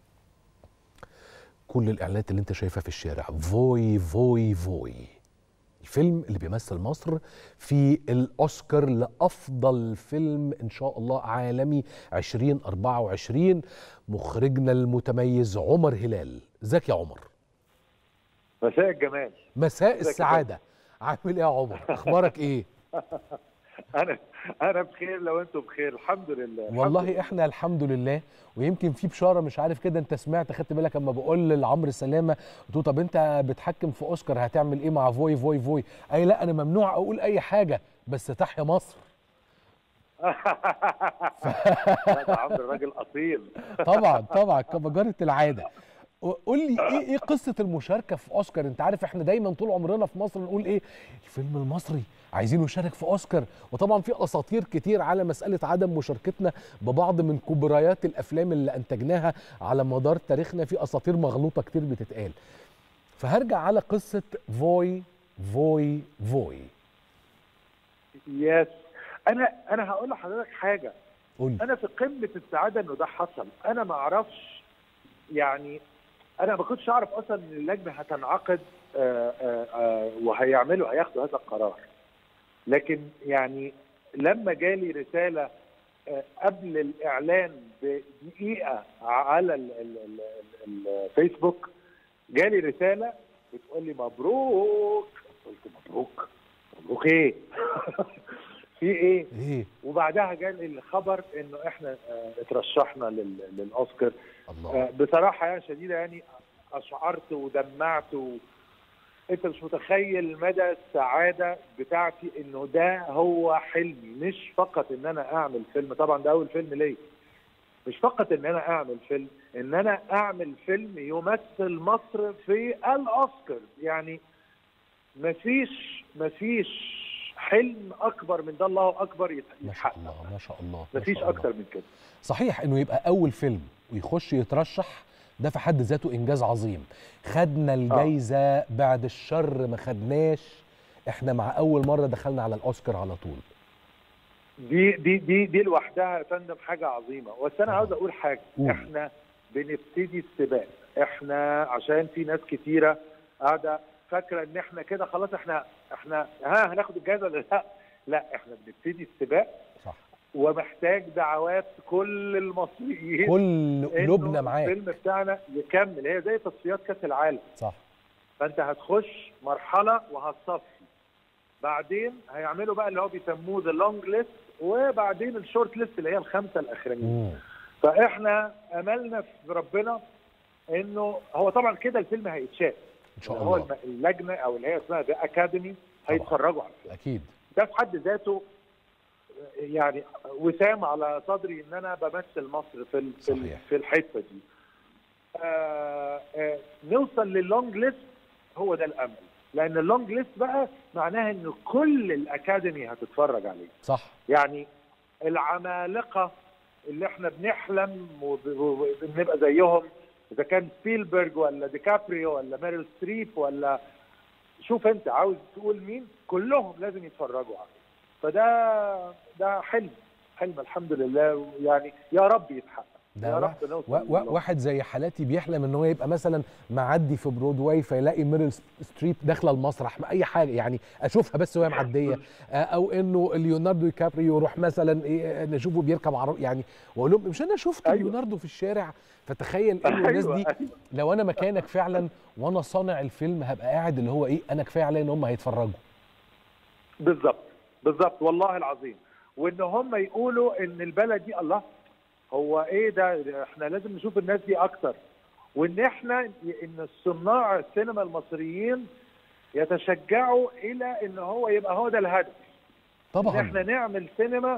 كل الاعلانات اللي انت شايفها في الشارع فوي فوي فوي الفيلم اللي بيمثل مصر في الاوسكار لافضل فيلم ان شاء الله عالمي 2024 مخرجنا المتميز عمر هلال ازيك يا عمر مساء الجمال مساء ازيك يا السعاده عامل ايه يا عمر اخبارك ايه انا انا بخير لو انتم بخير الحمد لله الحمد والله لله. احنا الحمد لله ويمكن في بشاره مش عارف كده انت سمعت خدت بالك اما بقول لعمرو سلامه قلت له طب انت بتحكم في اوسكار هتعمل ايه مع فوي فوي فوي اي لا انا ممنوع اقول اي حاجه بس تحيا مصر لا ده عمرو راجل اصيل طبعا طبعا كما جرت العاده قول لي ايه ايه قصه المشاركه في اوسكار انت عارف احنا دايما طول عمرنا في مصر نقول ايه الفيلم المصري عايزينه يشارك في اوسكار وطبعا في اساطير كتير على مساله عدم مشاركتنا ببعض من كبريات الافلام اللي انتجناها على مدار تاريخنا في اساطير مغلوطه كتير بتتقال فهرجع على قصه فوي فوي فوي يس انا انا هقول لحضرتك حاجه قول لي انا في قمه السعاده انه ده حصل انا ما اعرفش يعني انا ما كنتش اعرف اصلا ان اللجنه هتنعقد آه، آه، آه، وهيعملوا هياخدوا هذا القرار لكن يعني لما جالي رساله آه، قبل الاعلان بدقيقه على ال- ال- ال- ال- الفيسبوك جالي رساله بتقول لي مبروك قلت مبروك مبروك ايه في ايه ايه وبعدها جالي الخبر انه احنا آه، اترشحنا لل- للاوسكار الله آه، بصراحه يعني شديده يعني اشعرت ودمعت و... انت مش متخيل مدى السعاده بتاعتي انه ده هو حلمي مش فقط ان انا اعمل فيلم طبعا ده اول فيلم ليا مش فقط ان انا اعمل فيلم ان انا اعمل فيلم يمثل مصر في الاوسكار يعني مفيش مفيش حلم اكبر من ده الله اكبر يت- ما شاء يتحقق الله ما شاء الله ما مفيش شاء الله. اكتر من كده صحيح انه يبقى اول فيلم ويخش يترشح ده في حد ذاته انجاز عظيم خدنا الجايزه بعد الشر ما خدناش احنا مع اول مره دخلنا على الاوسكار على طول دي دي دي دي لوحدها يا فندم حاجه عظيمه بس انا طبعا. عاوز اقول حاجه قول. احنا بنبتدي السباق احنا عشان في ناس كتيره قاعده فاكره ان احنا كده خلاص احنا احنا ها هناخد الجائزه ولا لا لا احنا بنبتدي السباق صح ومحتاج دعوات كل المصريين كل إنه قلوبنا معاك الفيلم بتاعنا يكمل هي زي تصفيات كاس العالم صح فانت هتخش مرحله وهتصفي بعدين هيعملوا بقى اللي هو بيسموه ذا لونج ليست وبعدين الشورت ليست اللي هي الخمسه الاخرانيين مم. فاحنا املنا في ربنا انه هو طبعا كده الفيلم هيتشاف ان شاء هو الله الم- اللجنه او اللي هي اسمها ذا اكاديمي هيتفرجوا على الفيلم اكيد ده في حد ذاته يعني وسام على صدري ان انا بمثل مصر في ال- في ال- صحيح. في الحته دي آه آه نوصل للونج ليست هو ده الامل لان اللونج ليست بقى معناها ان كل الاكاديمي هتتفرج عليه صح يعني العمالقه اللي احنا بنحلم وب- وب- وبنبقى زيهم اذا كان سبيلبرج ولا ديكابريو ولا ميريل ستريب ولا شوف انت عاوز تقول مين كلهم لازم يتفرجوا عليه فده ده حلم حلم الحمد لله يعني يا رب يتحقق ده يا وا- رب نوصل وا- وا- لله. واحد زي حالاتي بيحلم ان هو يبقى مثلا معدي في برودواي فيلاقي ميريل ستريب داخله المسرح ما اي حاجه يعني اشوفها بس وهي معديه آه، او انه ليوناردو دي كابريو يروح مثلا إيه، نشوفه بيركب عرب يعني واقول لهم مش انا شفت أيوة. ليوناردو في الشارع فتخيل انه الناس أيوة، دي أيوة. لو انا مكانك فعلا وانا صانع الفيلم هبقى قاعد اللي هو ايه انا كفايه عليا ان هم هيتفرجوا بالظبط بالظبط والله العظيم وان هم يقولوا ان البلد دي الله هو ايه ده احنا لازم نشوف الناس دي اكتر وان احنا ان الصناع السينما المصريين يتشجعوا الى ان هو يبقى هو ده الهدف ان طبعا احنا نعمل سينما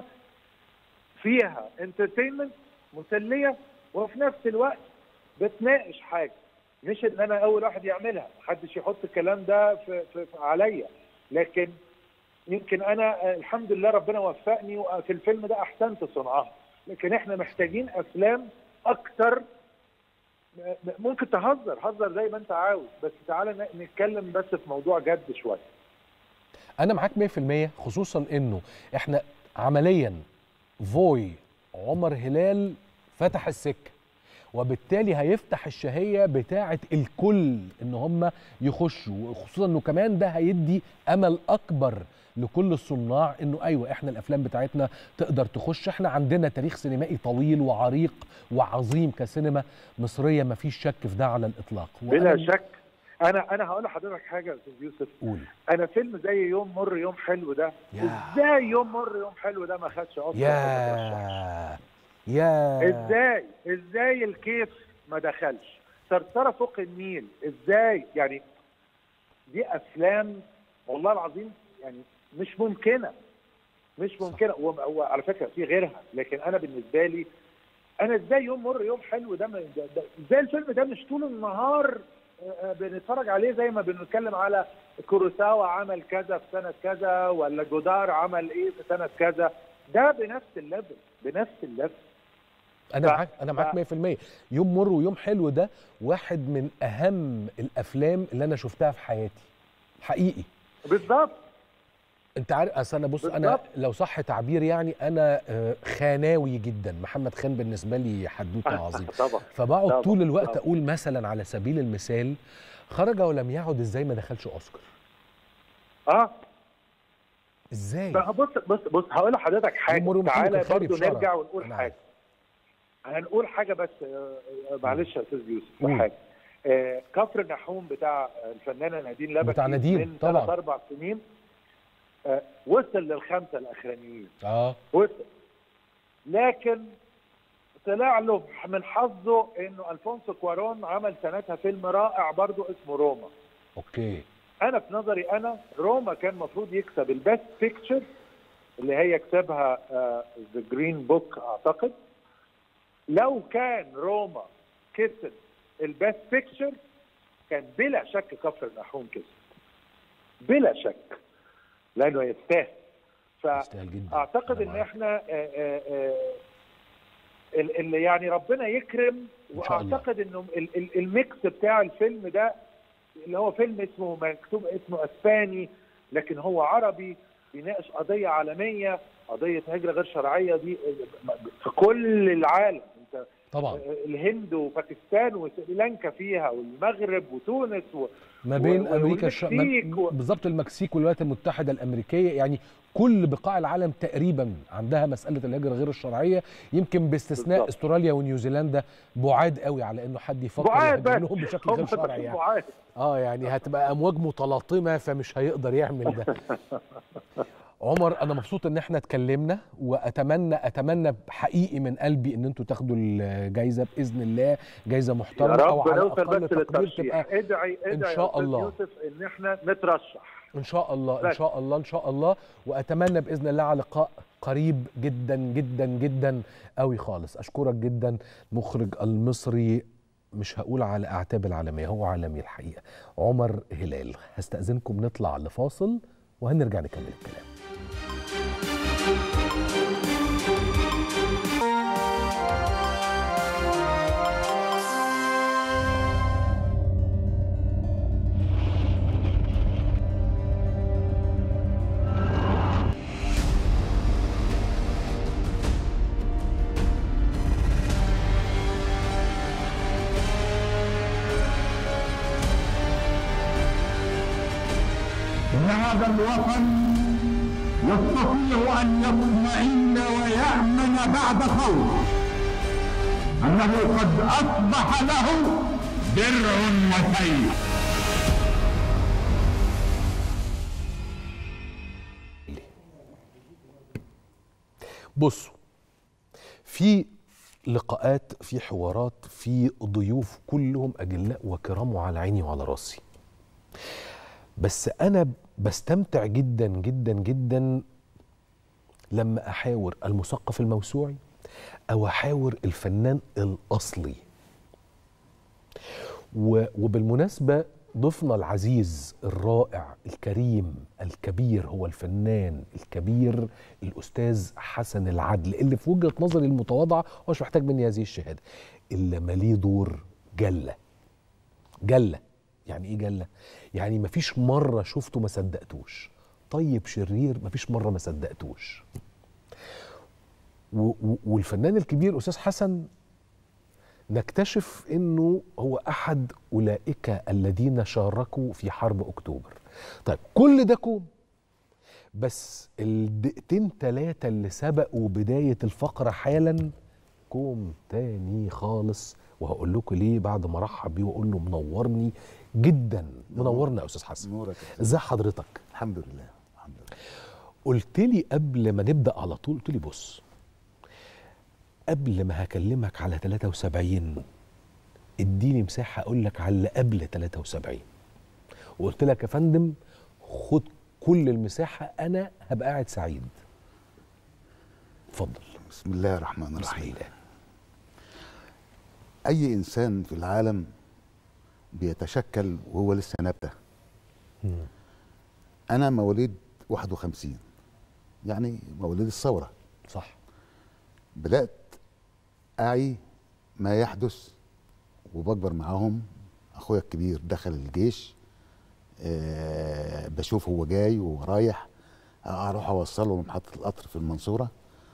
فيها انترتينمنت مسليه وفي نفس الوقت بتناقش حاجه مش ان انا اول واحد يعملها محدش يحط الكلام ده في, في, في عليا لكن يمكن انا آه، الحمد لله ربنا وفقني وفي الفيلم ده احسنت صنعها لكن احنا محتاجين افلام اكتر م- ممكن تهزر هزر زي ما انت عاوز بس تعالى ن- نتكلم بس في موضوع جد شويه انا معاك 100% خصوصا انه احنا عمليا فوي عمر هلال فتح السكه وبالتالي هيفتح الشهيه بتاعه الكل ان هم يخشوا وخصوصا انه كمان ده هيدي امل اكبر لكل الصناع انه ايوه احنا الافلام بتاعتنا تقدر تخش احنا عندنا تاريخ سينمائي طويل وعريق وعظيم كسينما مصريه ما فيش شك في ده على الاطلاق بلا وأنا- شك انا انا هقول لحضرتك حاجه يا استاذ يوسف قول انا فيلم زي يوم مر يوم حلو ده يا. ازاي يوم مر يوم حلو ده ما خدش اوسكار وما ترشحش؟ يا يا ازاي ازاي الكيف ما دخلش ثرثره فوق النيل ازاي يعني دي افلام والله العظيم يعني مش ممكنه مش ممكنه و- وعلى فكره في غيرها لكن انا بالنسبه لي انا ازاي يوم مر يوم حلو ده, ما- ده, ده ازاي الفيلم ده مش طول النهار آه، آه، بنتفرج عليه زي ما بنتكلم على كوروساوا عمل كذا في سنه كذا ولا جودار عمل ايه في سنه كذا ده بنفس الليفل بنفس الليفل انا ف- معاك انا ف- معاك 100% يوم مر ويوم حلو ده واحد من اهم الافلام اللي انا شفتها في حياتي حقيقي بالظبط انت عارف اصل انا بص انا بالظبط. لو صح تعبير يعني انا آه، خاناوي جدا محمد خان بالنسبه لي حدوته عظيمه طبعا فبقعد طبعا، طول الوقت طبعا. اقول مثلا على سبيل المثال خرج ولم يعد ازاي ما دخلش اوسكار اه ازاي بقى بص بص بص هقول لحضرتك حاجه يوم مرور محمد تعالى كان خارج برضه بشرع. نرجع ونقول أنا حاجه هنقول حاجه بس آه، آه، معلش يا استاذ يوسف قول. حاجه آه، كفر النحوم بتاع الفنانه نادين لبكي بتاع نادين، من طبعا. ثلاث اربع سنين آه، وصل للخمسه الاخرانيين اه وصل لكن طلع له من حظه انه الفونسو كوارون عمل سنتها فيلم رائع برضه اسمه روما اوكي انا في نظري انا روما كان المفروض يكسب البيست بيكتشر اللي هي كسبها ذا جرين بوك اعتقد لو كان روما كسب البيست بيكتشر كان بلا شك كفر النحوم كسب بلا شك لانه يستاهل يستاهل جدا فاعتقد أنا ان معاك. احنا آه، آه، آه، ال- اللي يعني ربنا يكرم إن شاء الله. واعتقد انه ال- ال- الميكس بتاع الفيلم ده اللي هو فيلم اسمه مكتوب اسمه اسباني لكن هو عربي بيناقش قضيه عالميه قضيه هجره غير شرعيه دي في كل العالم انت طبعا الهند وباكستان وسريلانكا فيها والمغرب وتونس و... ما بين و- امريكا الش... والمكسيك و- بالظبط المكسيك والولايات المتحده الامريكيه يعني كل بقاع العالم تقريبا عندها مساله الهجره غير الشرعيه يمكن باستثناء بالظبط. استراليا ونيوزيلندا بعاد قوي على انه حد يفكر بعاد يهاجر بس لهم بشكل هم غير شرعي بس يعني بعاد. اه يعني هتبقى امواج متلاطمه فمش هيقدر يعمل ده عمر انا مبسوط ان احنا اتكلمنا واتمنى اتمنى حقيقي من قلبي ان انتوا تاخدوا الجائزه باذن الله جائزه يا محترمه او رب على نوصل اقل بس تقدير للترشيح تبقى ادعي ادعي إن يا شاء أستاذ الله. يوسف ان احنا نترشح ان شاء الله ان بس. شاء الله ان شاء الله واتمنى باذن الله على لقاء قريب جدا جدا جدا قوي خالص اشكرك جدا مخرج المصري مش هقول على اعتاب العالميه هو عالمي الحقيقه عمر هلال هستاذنكم نطلع لفاصل وهنرجع نكمل الكلام إن هذا الوطن يستطيع أن يطمئن ويأمن بعد خوف أنه قد أصبح له درع وسيف بصوا في لقاءات في حوارات في ضيوف كلهم اجلاء وكرام وعلى عيني وعلى راسي بس انا بستمتع جدا جدا جدا لما احاور المثقف الموسوعي او احاور الفنان الاصلي و- وبالمناسبه ضيفنا العزيز الرائع الكريم الكبير هو الفنان الكبير الاستاذ حسن العدل اللي في وجهه نظري المتواضعه هو مش محتاج مني هذه الشهاده الا ما ليه دور جله جله يعني ايه جله يعني مفيش مره شفته ما صدقتوش طيب شرير مفيش مره ما صدقتوش و- و- والفنان الكبير استاذ حسن نكتشف انه هو احد اولئك الذين شاركوا في حرب اكتوبر طيب كل ده كوم بس الدقيقتين ثلاثة اللي سبقوا بداية الفقرة حالا كوم تاني خالص وهقول لكم ليه بعد ما ارحب بيه واقول له منورني جدا منورنا يا استاذ حسن نورك يا أستاذ. ازي حضرتك الحمد لله الحمد لله قلت لي قبل ما نبدا على طول قلت لي بص قبل ما هكلمك على 73 اديني مساحه اقول لك على اللي قبل 73 وقلت لك يا فندم خد كل المساحه انا هبقى قاعد سعيد اتفضل بسم الله الرحمن بسم الرحيم الله اي انسان في العالم بيتشكل وهو لسه نبته مم. انا مواليد 51 يعني مواليد الثوره صح بدات اعي ما يحدث وبكبر معاهم اخويا الكبير دخل الجيش أه بشوف هو جاي وهو رايح اروح اوصله لمحطه القطر في المنصوره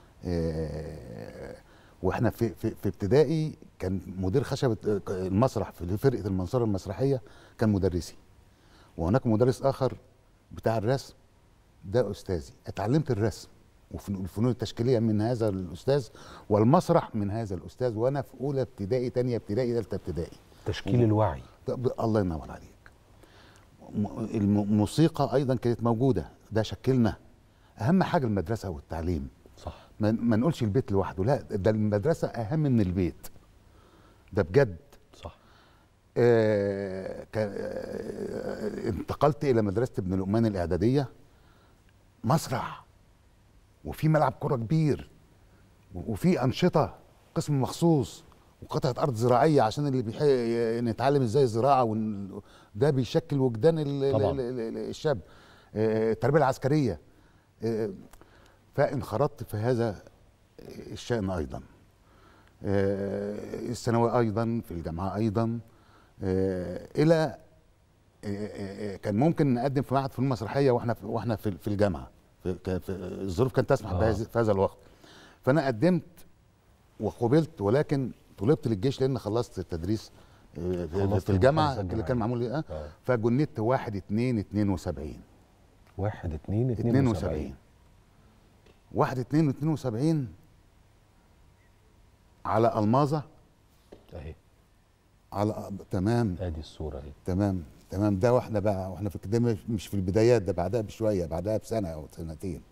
أه واحنا في, في, في ابتدائي كان مدير خشبه آه، المسرح في فرقه المنصوره المسرحيه كان مدرسي وهناك مدرس اخر بتاع الرسم ده استاذي اتعلمت الرسم والفنون التشكيليه من هذا الاستاذ والمسرح من هذا الاستاذ وانا في اولى ابتدائي تانية ابتدائي ثالثه ابتدائي تشكيل الوعي طب الله ينور عليك م- الموسيقى ايضا كانت موجوده ده شكلنا اهم حاجه المدرسه والتعليم صح ما, ما نقولش البيت لوحده لا ده المدرسه اهم من البيت ده بجد صح آه كان آه انتقلت الى مدرسه ابن لقمان الاعداديه مسرح وفي ملعب كره كبير و- وفي انشطه قسم مخصوص وقطعه ارض زراعيه عشان اللي بيح... نتعلم ازاي الزراعه وال... ده بيشكل وجدان ال... طبعاً. ال... ال... ال- الشاب آه، التربيه العسكريه آه، فانخرطت في هذا الشان ايضا آه، الثانوي ايضا في الجامعه ايضا آه، الى آه، آه، آه، كان ممكن نقدم في معهد فنون مسرحيه واحنا في واحنا في في الجامعه في ك- في الظروف كانت تسمح آه. بهذا في هذا الوقت فانا قدمت وقبلت ولكن طلبت للجيش لان خلصت التدريس آه، في- خلصت في الجامعه المحافظة اللي الجامعية. كان معمول لي اه آه. فجندت 1 2 72 واحد اتنين اتنين 72 وسبعين 1 2 72 على الماظه اهي على تمام ادي الصوره اهي تمام تمام ده واحنا بقى واحنا في كده مش- مش في البدايات ده بعدها بشويه بعدها بسنه او سنتين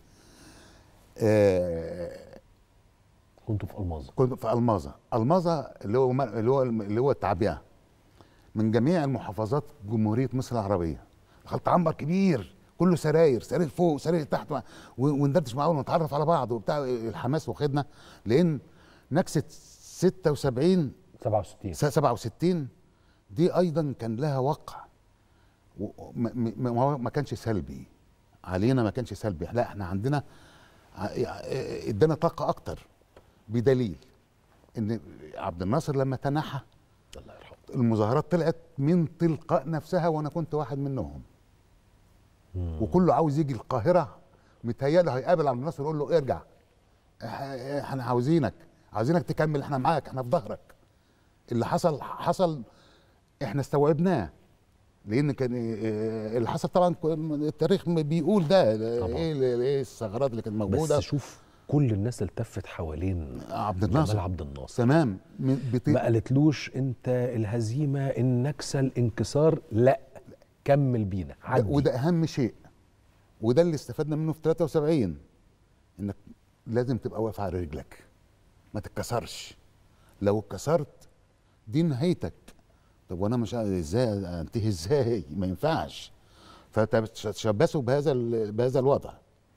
آه كنتوا في الماظه كنت في الماظه الماظه اللي هو م- اللي هو اللي هو التعبئه من جميع المحافظات جمهوريه مصر العربيه دخلت عنبر كبير كله سراير سراير فوق سراير تحت و- وندردش معاهم ونتعرف على بعض وبتاع الحماس واخدنا لان نكسه 76 67 س- 67 دي ايضا كان لها وقع و- ما- ما ما هو ما كانش سلبي علينا ما كانش سلبي لا احنا عندنا ع- ادانا طاقه اكتر بدليل ان عبد الناصر لما تنحى الله يرحمه المظاهرات طلعت من تلقاء نفسها وانا كنت واحد منهم وكله عاوز يجي القاهره متهيأله هيقابل عبد الناصر يقول له ارجع إح- احنا عاوزينك عاوزينك تكمل احنا معاك احنا في ظهرك اللي حصل حصل احنا استوعبناه لان كان آه، اللي حصل طبعا كان التاريخ بيقول ده طبعاً. ايه ال- ايه الثغرات اللي كانت موجوده بس شوف كل الناس التفت حوالين عبد الناصر جمال عبد الناصر تمام من- بت... ما قالتلوش انت الهزيمه النكسه الانكسار لا كمل بينا ده عدي وده اهم شيء وده اللي استفدنا منه في 73 انك لازم تبقى واقف على رجلك ما تتكسرش لو اتكسرت دي نهايتك طب وانا مش عارف ازاي انتهي ازاي ما ينفعش فتشبثوا بهذا ال- بهذا الوضع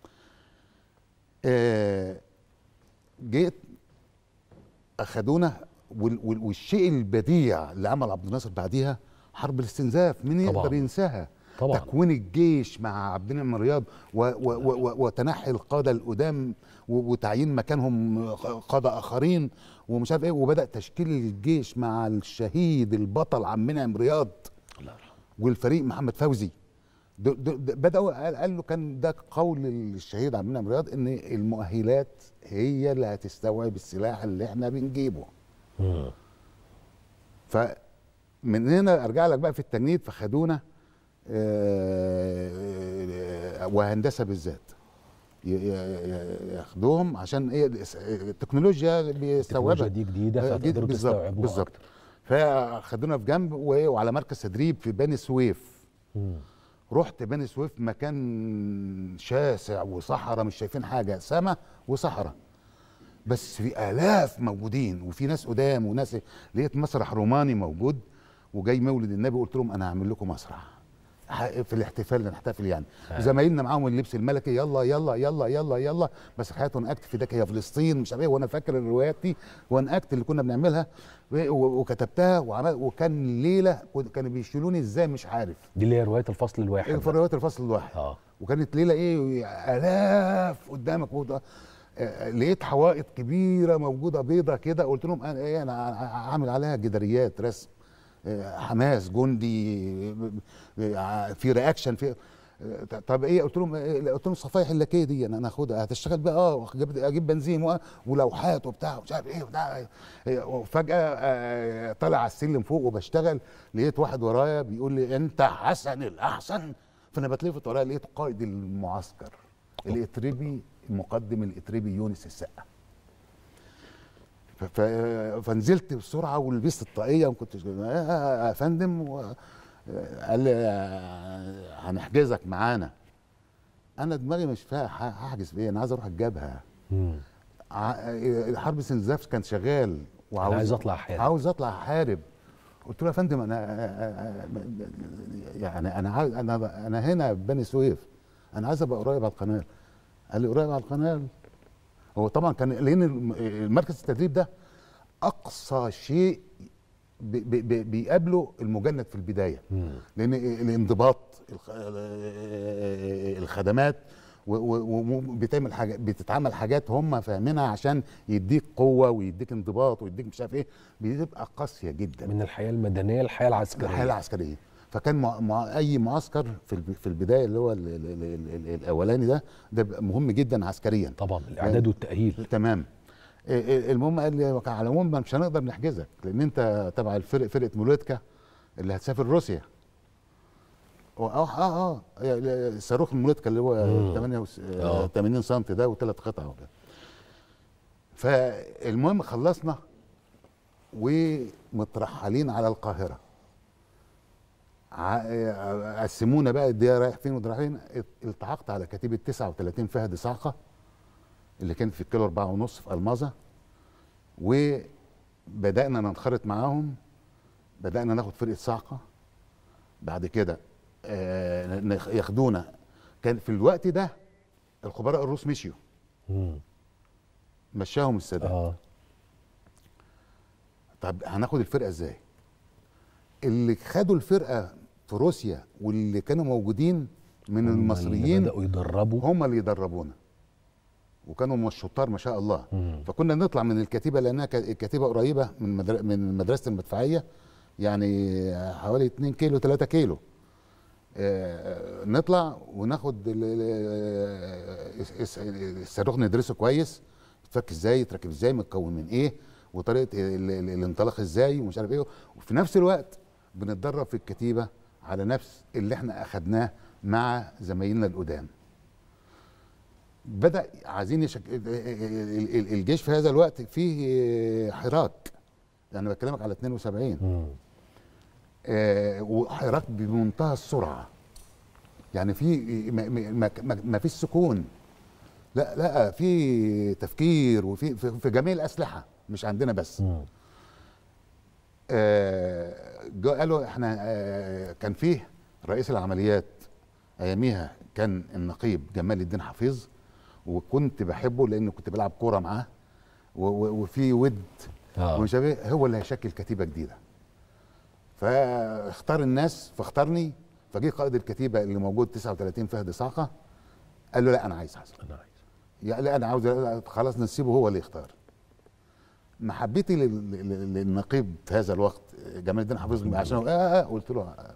آه، جيت اخدونا وال- وال- والشيء البديع اللي عمل عبد الناصر بعديها حرب الاستنزاف مين طبعاً. يقدر ينساها طبعاً. تكوين الجيش مع عبد المنعم رياض و- و- و- و- وتنحي القاده القدام و- وتعيين مكانهم قاده اخرين ومش عارف ايه وبدا تشكيل الجيش مع الشهيد البطل عبد المنعم رياض الله يرحمه والفريق محمد فوزي د- د- د- بداوا قال, قال له كان ده قول الشهيد عبد المنعم رياض ان المؤهلات هي اللي هتستوعب السلاح اللي احنا بنجيبه مم. فمن هنا ارجع لك بقى في التجنيد فخدونا آه، وهندسه بالذات ي- ي- ياخدوهم عشان ايه التكنولوجيا اللي بيستوعبها التكنولوجيا دي جديده آه، فتقدروا بالظبط تستوعبوها بالظبط أكتر. فخدونا في جنب و- وعلى مركز تدريب في بني سويف مم. رحت بني سويف مكان شاسع وصحراء مش شايفين حاجه سما وصحراء بس في الاف موجودين وفي ناس قدام وناس لقيت مسرح روماني موجود وجاي مولد النبي قلت لهم انا هعمل لكم مسرح ح- في الاحتفال اللي نحتفل يعني زمايلنا معاهم اللبس الملكي يلا يلا يلا يلا يلا بس حياته اكت في داك هي فلسطين مش عارف ايه وانا فاكر الروايات دي وانا اكت اللي كنا بنعملها و- و- وكتبتها وعمل وكان ليله كنت- كانوا بيشيلوني ازاي مش عارف دي اللي هي روايه الفصل الواحد في روايات الفصل الواحد اه وكانت ليله ايه الاف قدامك وده آه، لقيت حوائط كبيره موجوده بيضه كده قلت لهم انا ايه انا عامل عليها جداريات رسم آه، حماس جندي آه، في رياكشن في آه، طب ايه قلت لهم إيه؟ قلت لهم الصفايح اللكيه دي انا هاخدها هتشتغل بقى اه أجيب- اجيب بنزين و- ولوحات وبتاع ومش عارف ايه وبتاع إيه، وفجاه آه، طالع على السلم فوق وبشتغل لقيت واحد ورايا بيقول لي انت حسن الاحسن فانا بتلفت ورايا لقيت قائد المعسكر الاتربي المقدم الاتربي يونس السقا ف- ف- فنزلت بسرعه ولبست الطاقيه وما كنتش آه يا فندم و- آه، قال لي آه، هنحجزك معانا انا دماغي مش فيها ه- هحجز في ايه انا عايز اروح الجبهه مم. ع- حرب استنزاف كان شغال وعاوز عايز أطلع أحارب. عاوز اطلع احارب قلت له يا فندم انا يعني انا عاوز انا انا هنا في بني سويف انا عايز ابقى قريب على القناه قال لي قريب على القناه هو طبعا كان لان الم- المركز التدريب ده اقصى شيء بي- بي- بي- بيقابله المجند في البدايه مم. لان الانضباط الخ- الخدمات و- و- وبتعمل حاجات بتتعمل حاجات هم فاهمينها عشان يديك قوه ويديك انضباط ويديك مش عارف ايه بتبقى قاسيه جدا من الحياه المدنيه للحياه العسكريه الحياه العسكريه فكان مع مع اي معسكر في الب- في البدايه اللي هو ال- ال- ال- ال- الاولاني ده ده بيبقى مهم جدا عسكريا طبعا الاعداد والتاهيل تمام إيه إيه المهم قال لي على العموم ما مش هنقدر نحجزك لان انت تبع الفرق فرقه مولودكا اللي هتسافر روسيا و- اه اه اه يعني صاروخ المولودكا اللي هو مم. 8 وس- آه. آه، 80 سم ده وثلاث قطع وكده فالمهم خلصنا ومترحلين على القاهره ع- قسمونا بقى الدنيا رايح فين وده رايح فين التحقت على كتيبه 39 فهد صعقه اللي كانت في الكيلو أربعة ونص في الماظة وبدأنا ننخرط معاهم بدأنا ناخد فرقة صعقة بعد كده آه، نخ- ياخدونا كان في الوقت ده الخبراء الروس مشيوا مم. مشاهم السادات اه طب هناخد الفرقه ازاي اللي خدوا الفرقه في روسيا واللي كانوا موجودين من هم المصريين اللي بداوا يدربوا هم اللي يدربونا وكانوا من الشطار ما شاء الله مم. فكنا نطلع من الكتيبه لانها كانت الكتيبه قريبه من مدر... من مدرسه المدفعيه يعني حوالي 2 كيلو 3 كيلو آه، نطلع وناخد ال- ال- الس- الصاروخ ندرسه كويس يتفك ازاي يتركب ازاي متكون من ايه وطريقه ال- ال- الانطلاق ازاي ومش عارف ايه وفي نفس الوقت بنتدرب في الكتيبه على نفس اللي احنا اخدناه مع زمايلنا القدام بدا عايزين يشك... ال- ال- ال- الجيش في هذا الوقت فيه حراك انا بكلمك على 72 مم. آه، وحراك بمنتهى السرعه يعني في ما, ما, ما, ما فيش سكون لا لا في تفكير وفي في, في جميع الاسلحه مش عندنا بس مم. آه، جو- قالوا احنا آه، كان فيه رئيس العمليات اياميها كان النقيب جمال الدين حفيظ وكنت بحبه لان كنت بلعب كوره معاه و- و- وفي ود اه ومش عارف إيه، هو اللي هيشكل كتيبه جديده فاختار الناس فاختارني فجه قائد الكتيبه اللي موجود 39 فهد صعقه قال له لا انا عايز حسن انا عايز يا لا انا عاوز لا، خلاص نسيبه هو اللي يختار محبتي لل- لل- للنقيب في هذا الوقت جمال الدين حافظ عشان آه آه قلت له آه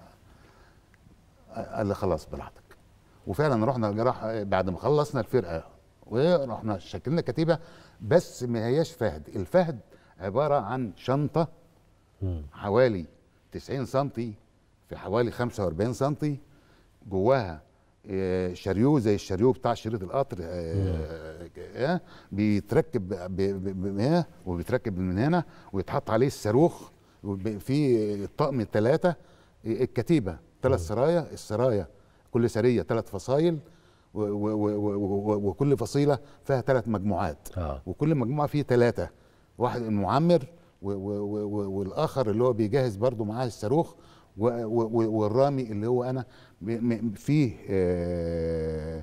آه، قال لي خلاص براحتك وفعلا رحنا راح بعد ما خلصنا الفرقه ورحنا شكلنا كتيبه بس ما هياش فهد الفهد عباره عن شنطه مم. حوالي 90 سنتي في حوالي 45 سنتي جواها آه، شريو زي الشريو بتاع شريط القطر آه، آه، بيتركب ب- ب- ب- آه، وبيتركب من هنا ويتحط عليه الصاروخ وب- في الطقم الثلاثه الكتيبه ثلاث سرايا السرايا كل سريه ثلاث فصايل و- و- و- و- و- وكل فصيله فيها ثلاث مجموعات اه وكل مجموعه فيه ثلاثه واحد المعمر و و و و والاخر اللي هو بيجهز برضو معاه الصاروخ و و و والرامي اللي هو انا ب- م- فيه آه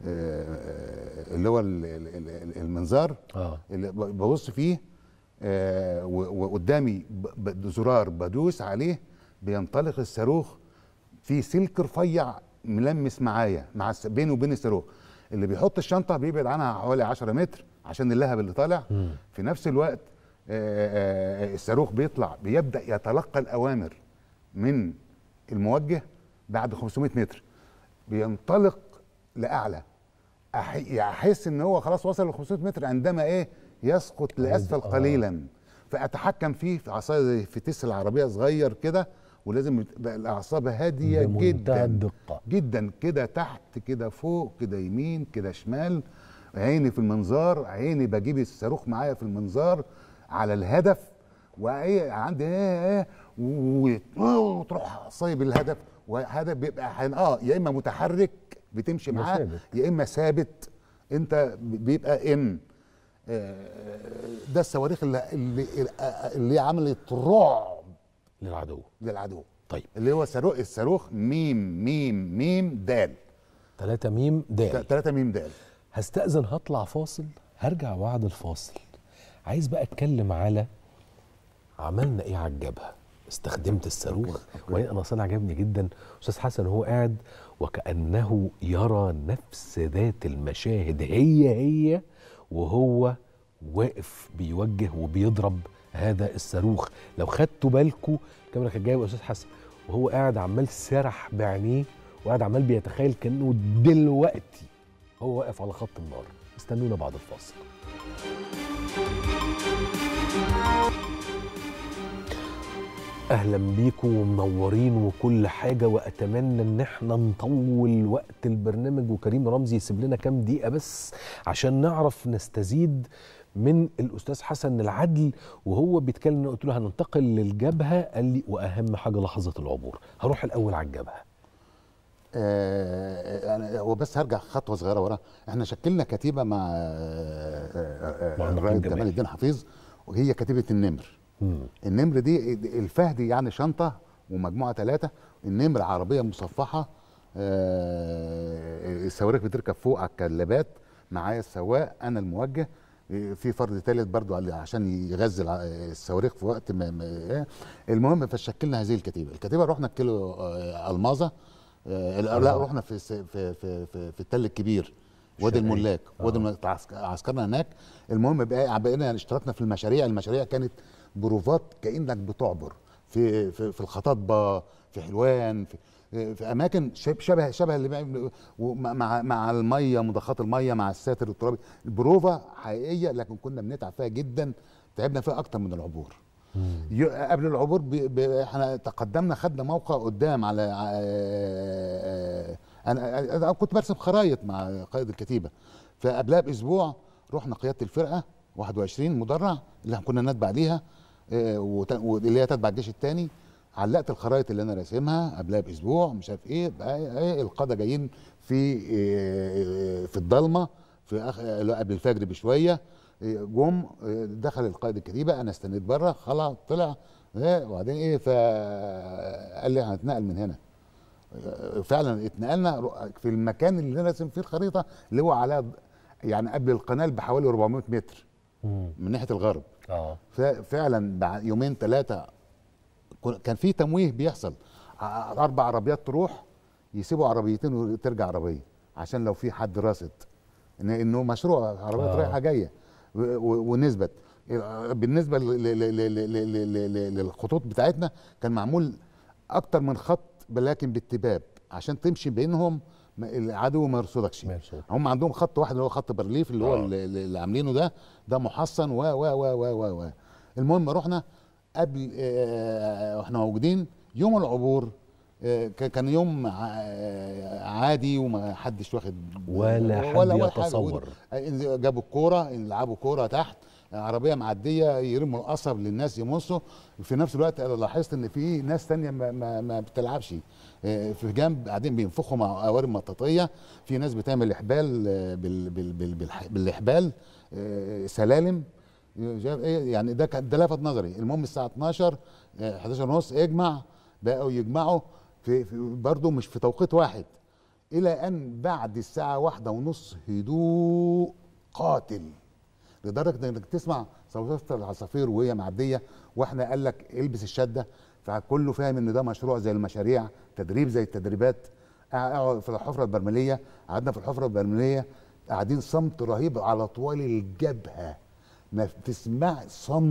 آه اللي هو ال- ال- ال- المنظار اه اللي ب- ببص فيه آه و- وقدامي ب- ب- زرار بدوس عليه بينطلق الصاروخ في سلك رفيع ملمس معايا مع الس- بيني وبين الصاروخ اللي بيحط الشنطه بيبعد عنها حوالي 10 متر عشان اللهب اللي طالع مم. في نفس الوقت آه، آه، الصاروخ بيطلع بيبدا يتلقى الاوامر من الموجه بعد 500 متر بينطلق لاعلى أح- احس ان هو خلاص وصل ل 500 متر عندما ايه يسقط لاسفل آه. قليلا فاتحكم فيه في عصايه زي في تسل عربيه صغير كده ولازم تبقى الاعصاب هاديه بمنتهى جدا الدقة. جدا كده تحت كده فوق كده يمين كده شمال عيني في المنظار عيني بجيب الصاروخ معايا في المنظار على الهدف وايه عندي ايه ايه و- وتروح صايب الهدف وهدف بيبقى حين اه يا اما متحرك بتمشي يا معاه ثابت. يا اما ثابت انت بيبقى ان آه، ده الصواريخ اللي اللي, اللي عملت رعب للعدو للعدو طيب اللي هو صاروخ الصاروخ ميم ميم ميم دال 3 ميم دال 3 ميم دال هستأذن هطلع فاصل هرجع بعد الفاصل عايز بقى اتكلم على عملنا ايه على الجبهه استخدمت الصاروخ وبعدين انا اصلا عجبني جدا استاذ حسن وهو قاعد وكانه يرى نفس ذات المشاهد هي هي وهو واقف بيوجه وبيضرب هذا الصاروخ لو خدتوا بالكم الكاميرا كانت جايبه استاذ حسن وهو قاعد عمال سرح بعينيه وقاعد عمال بيتخيل كانه دلوقتي هو واقف على خط النار استنونا بعد الفاصل اهلا بيكم ومنورين وكل حاجه واتمنى ان احنا نطول وقت البرنامج وكريم رمزي يسيب لنا كام دقيقه بس عشان نعرف نستزيد من الاستاذ حسن العدل وهو بيتكلم قلت له هننتقل للجبهه قال لي واهم حاجه لحظه العبور هروح الاول على الجبهه آه، انا هو بس هرجع خطوه صغيره ورا احنا شكلنا كتيبه مع آه، آه، مع آه، النقيب الرائد جمال. جمال الدين حفيظ وهي كتيبه النمر مم. النمر دي الفهد يعني شنطه ومجموعه ثلاثه النمر عربيه مصفحه آه، الصواريخ بتركب فوق على الكلابات معايا السواق انا الموجه آه، في فرد ثالث برضو على- عشان يغذي الع- الصواريخ في وقت ما ما- إيه. المهم فشكلنا هذه الكتيبه الكتيبه رحنا كيلو آه، الماظه آه، لا لا، رحنا في الس- في في في, في التل الكبير وادي شرقية. الملاك وادي الملاك عسك- عسكرنا هناك المهم بقى بقينا اشتركنا في المشاريع المشاريع كانت بروفات كانك بتعبر في في, في الخطاطبه في حلوان في في اماكن شب- شبه شبه اللي بقى- ومع- مع مع الميه مضخات الميه مع الساتر الترابي البروفه حقيقيه لكن كنا بنتعب فيها جدا تعبنا فيها اكتر من العبور ي- قبل العبور ب... ب... احنا تقدمنا خدنا موقع قدام على ع- انا انا كنت برسم خرايط مع قائد الكتيبه فقبلها باسبوع رحنا قياده الفرقه 21 مدرع اللي كنا نتبع ليها آه، وت- واللي هي تتبع الجيش الثاني علقت الخرايط اللي انا راسمها قبلها باسبوع مش عارف ايه بقى ايه القاده جايين في آه، في الضلمه في أخ... لا، قبل الفجر بشويه آه، جم آه، دخل القائد الكتيبه انا استنيت بره خلاص طلع آه، وبعدين ايه فقال لي هنتنقل من هنا آه، فعلا اتنقلنا رو- في المكان اللي انا راسم فيه الخريطه اللي هو على يعني قبل القناه بحوالي 400 متر من ناحيه الغرب اه فعلا بعد يومين ثلاثه كان في تمويه بيحصل ع- اربع عربيات تروح يسيبوا عربيتين وترجع عربيه عشان لو في حد راصد إن- انه مشروع عربيات آه. رايحه جايه و- و- ونثبت بالنسبه ل- ل- ل- ل- ل- ل- ل- للخطوط بتاعتنا كان معمول اكتر من خط لكن بالتباب عشان تمشي بينهم ما- العدو ما يرصدكش ما يرصدك. هم عندهم خط واحد اللي هو خط برليف اللي هو آه. اللي, اللي عاملينه ده ده محصن و و و و و و المهم رحنا قبل آه، واحنا موجودين يوم العبور آه، ك- كان يوم ع- آه، عادي وما حدش واخد ولا حد حاجة. يتصور. آه، جابوا الكوره يلعبوا كوره تحت عربيه معديه يرموا القصب للناس يمصوا في نفس الوقت انا لاحظت ان في ناس تانية ما, ما, ما بتلعبش آه، في جنب قاعدين بينفخوا مع قوارب مطاطيه في ناس بتعمل احبال آه، بال بال بال بالح- بالاحبال آه، سلالم شايف ايه يعني ده كان ده لفت نظري المهم الساعه 12 آه، 11 ونص اجمع بقوا يجمعوا في, في برضه مش في توقيت واحد الى ان بعد الساعه واحدة ونص هدوء قاتل لدرجه انك تسمع صوت العصافير وهي معديه واحنا قال لك البس الشده فكله فاهم ان ده مشروع زي المشاريع تدريب زي التدريبات قاعد في الحفره البرميليه قعدنا في الحفره البرميليه قاعدين صمت رهيب على طوال الجبهه ما تسمع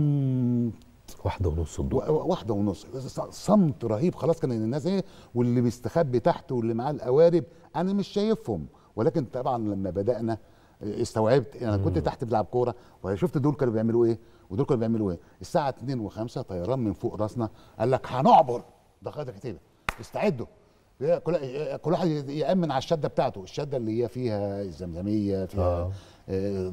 صمت واحدة ونص الضوء و- واحدة ونص صمت رهيب خلاص كان الناس ايه واللي بيستخبي تحت واللي معاه القوارب انا مش شايفهم ولكن طبعا لما بدانا استوعبت انا كنت تحت بلعب كوره وشفت دول كانوا بيعملوا ايه ودول كانوا بيعملوا ايه الساعه 2 و5 طيران من فوق راسنا قال لك هنعبر ده قاعده كتيبه استعدوا كل كل واحد يامن على الشده بتاعته الشده اللي هي فيها الزمزميه فيها آه. آه.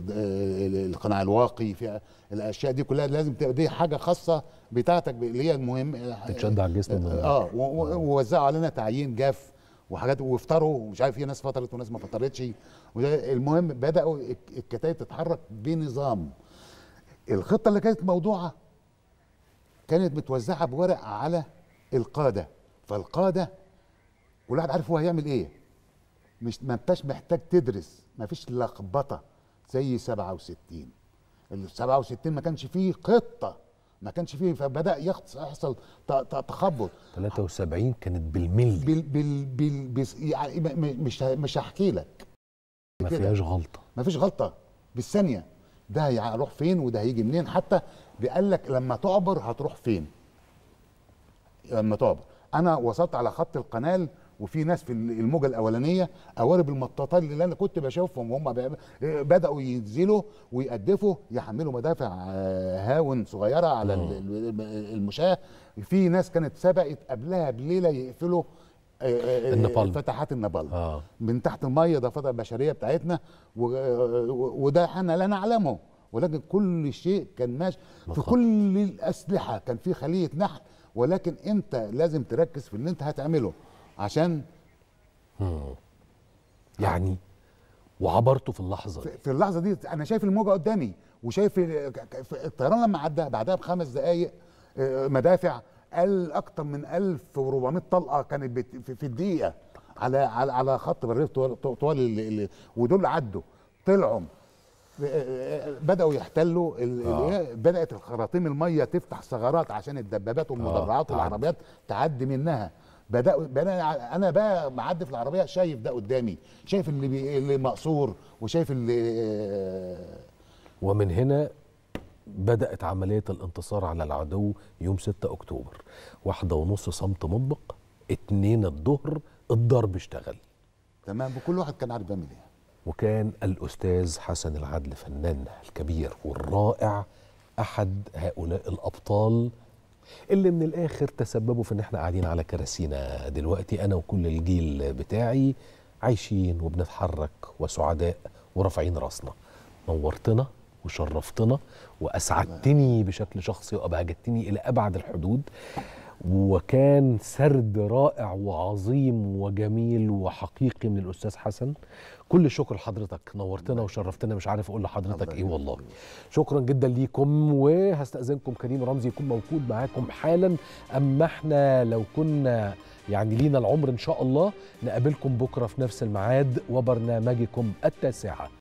القناع الواقي فيها الاشياء دي كلها لازم تبقى دي حاجه خاصه بتاعتك اللي هي المهم تتشد على الجسم من- اه و- و- ووزعوا علينا تعيين جاف وحاجات وافطروا ومش عارف في ناس فطرت وناس ما فطرتش وده المهم بداوا الك- الكتائب تتحرك بنظام الخطه اللي كانت موضوعه كانت متوزعه بورق على القاده فالقاده كل واحد عارف هو هيعمل ايه مش ما انتش محتاج تدرس ما فيش لخبطه زي 67 ال 67 ما كانش فيه خطه ما كانش فيه فبدا يخص- يحصل ت- ت- تخبط 73 كانت بالملي بال بال بال بس يعني م- م- مش ه- مش هحكي لك ما كده. فيهاش غلطة ما فيش غلطه بالثانيه ده هيروح فين وده هيجي منين حتى بيقال لك لما تعبر هتروح فين لما تعبر انا وصلت على خط القنال وفي ناس في الموجه الاولانيه قوارب المطاطات اللي انا كنت بشوفهم وهم بي- بداوا ينزلوا ويقدفوا يحملوا مدافع آه، هاون صغيره على ال- ال- المشاه في ناس كانت سبقت قبلها بليله يقفلوا آه، آه، آه، النابالم. فتحات النابالم اه من تحت الميه ده فضل البشريه بتاعتنا و- و- وده احنا لا نعلمه ولكن كل شيء كان ماشي في مخطط. كل الاسلحه كان في خليه نحل ولكن انت لازم تركز في اللي انت هتعمله عشان يعني وعبرته في اللحظة في دي في اللحظه دي انا شايف الموجه قدامي وشايف ال- ك- ك- في- الطيران لما عدى بعدها بخمس دقائق آه، مدافع قال اكتر من 1400 طلقه كانت بت- في- في الدقيقه على على على خط الريف طوال طوال ال- ال- ودول عدوا طلعوا بداوا يحتلوا ال- آه. اللي هي بدات الخراطيم الميه تفتح ثغرات عشان الدبابات والمدرعات تعدي. والعربيات تعدي منها بداوا بدأ انا بقى معدي في العربيه شايف ده قدامي شايف اللي بي اللي مقصور وشايف اللي ومن هنا بدأت عملية الانتصار على العدو يوم 6 أكتوبر واحدة ونص صمت مطبق اتنين الظهر الضرب اشتغل تمام وكل واحد كان عارف بيعمل ايه وكان الأستاذ حسن العدل فنان الكبير والرائع أحد هؤلاء الأبطال اللي من الآخر تسببوا في إن إحنا قاعدين على كراسينا دلوقتي أنا وكل الجيل بتاعي عايشين وبنتحرك وسعداء ورافعين راسنا نورتنا وشرفتنا وأسعدتني بشكل شخصي وأبهجتني إلى أبعد الحدود وكان سرد رائع وعظيم وجميل وحقيقي من الأستاذ حسن كل الشكر لحضرتك نورتنا وشرفتنا مش عارف اقول لحضرتك ايه والله شكرا جدا ليكم وهستاذنكم كريم رمزي يكون موجود معاكم حالا اما احنا لو كنا يعني لينا العمر ان شاء الله نقابلكم بكره في نفس الميعاد وبرنامجكم التاسعه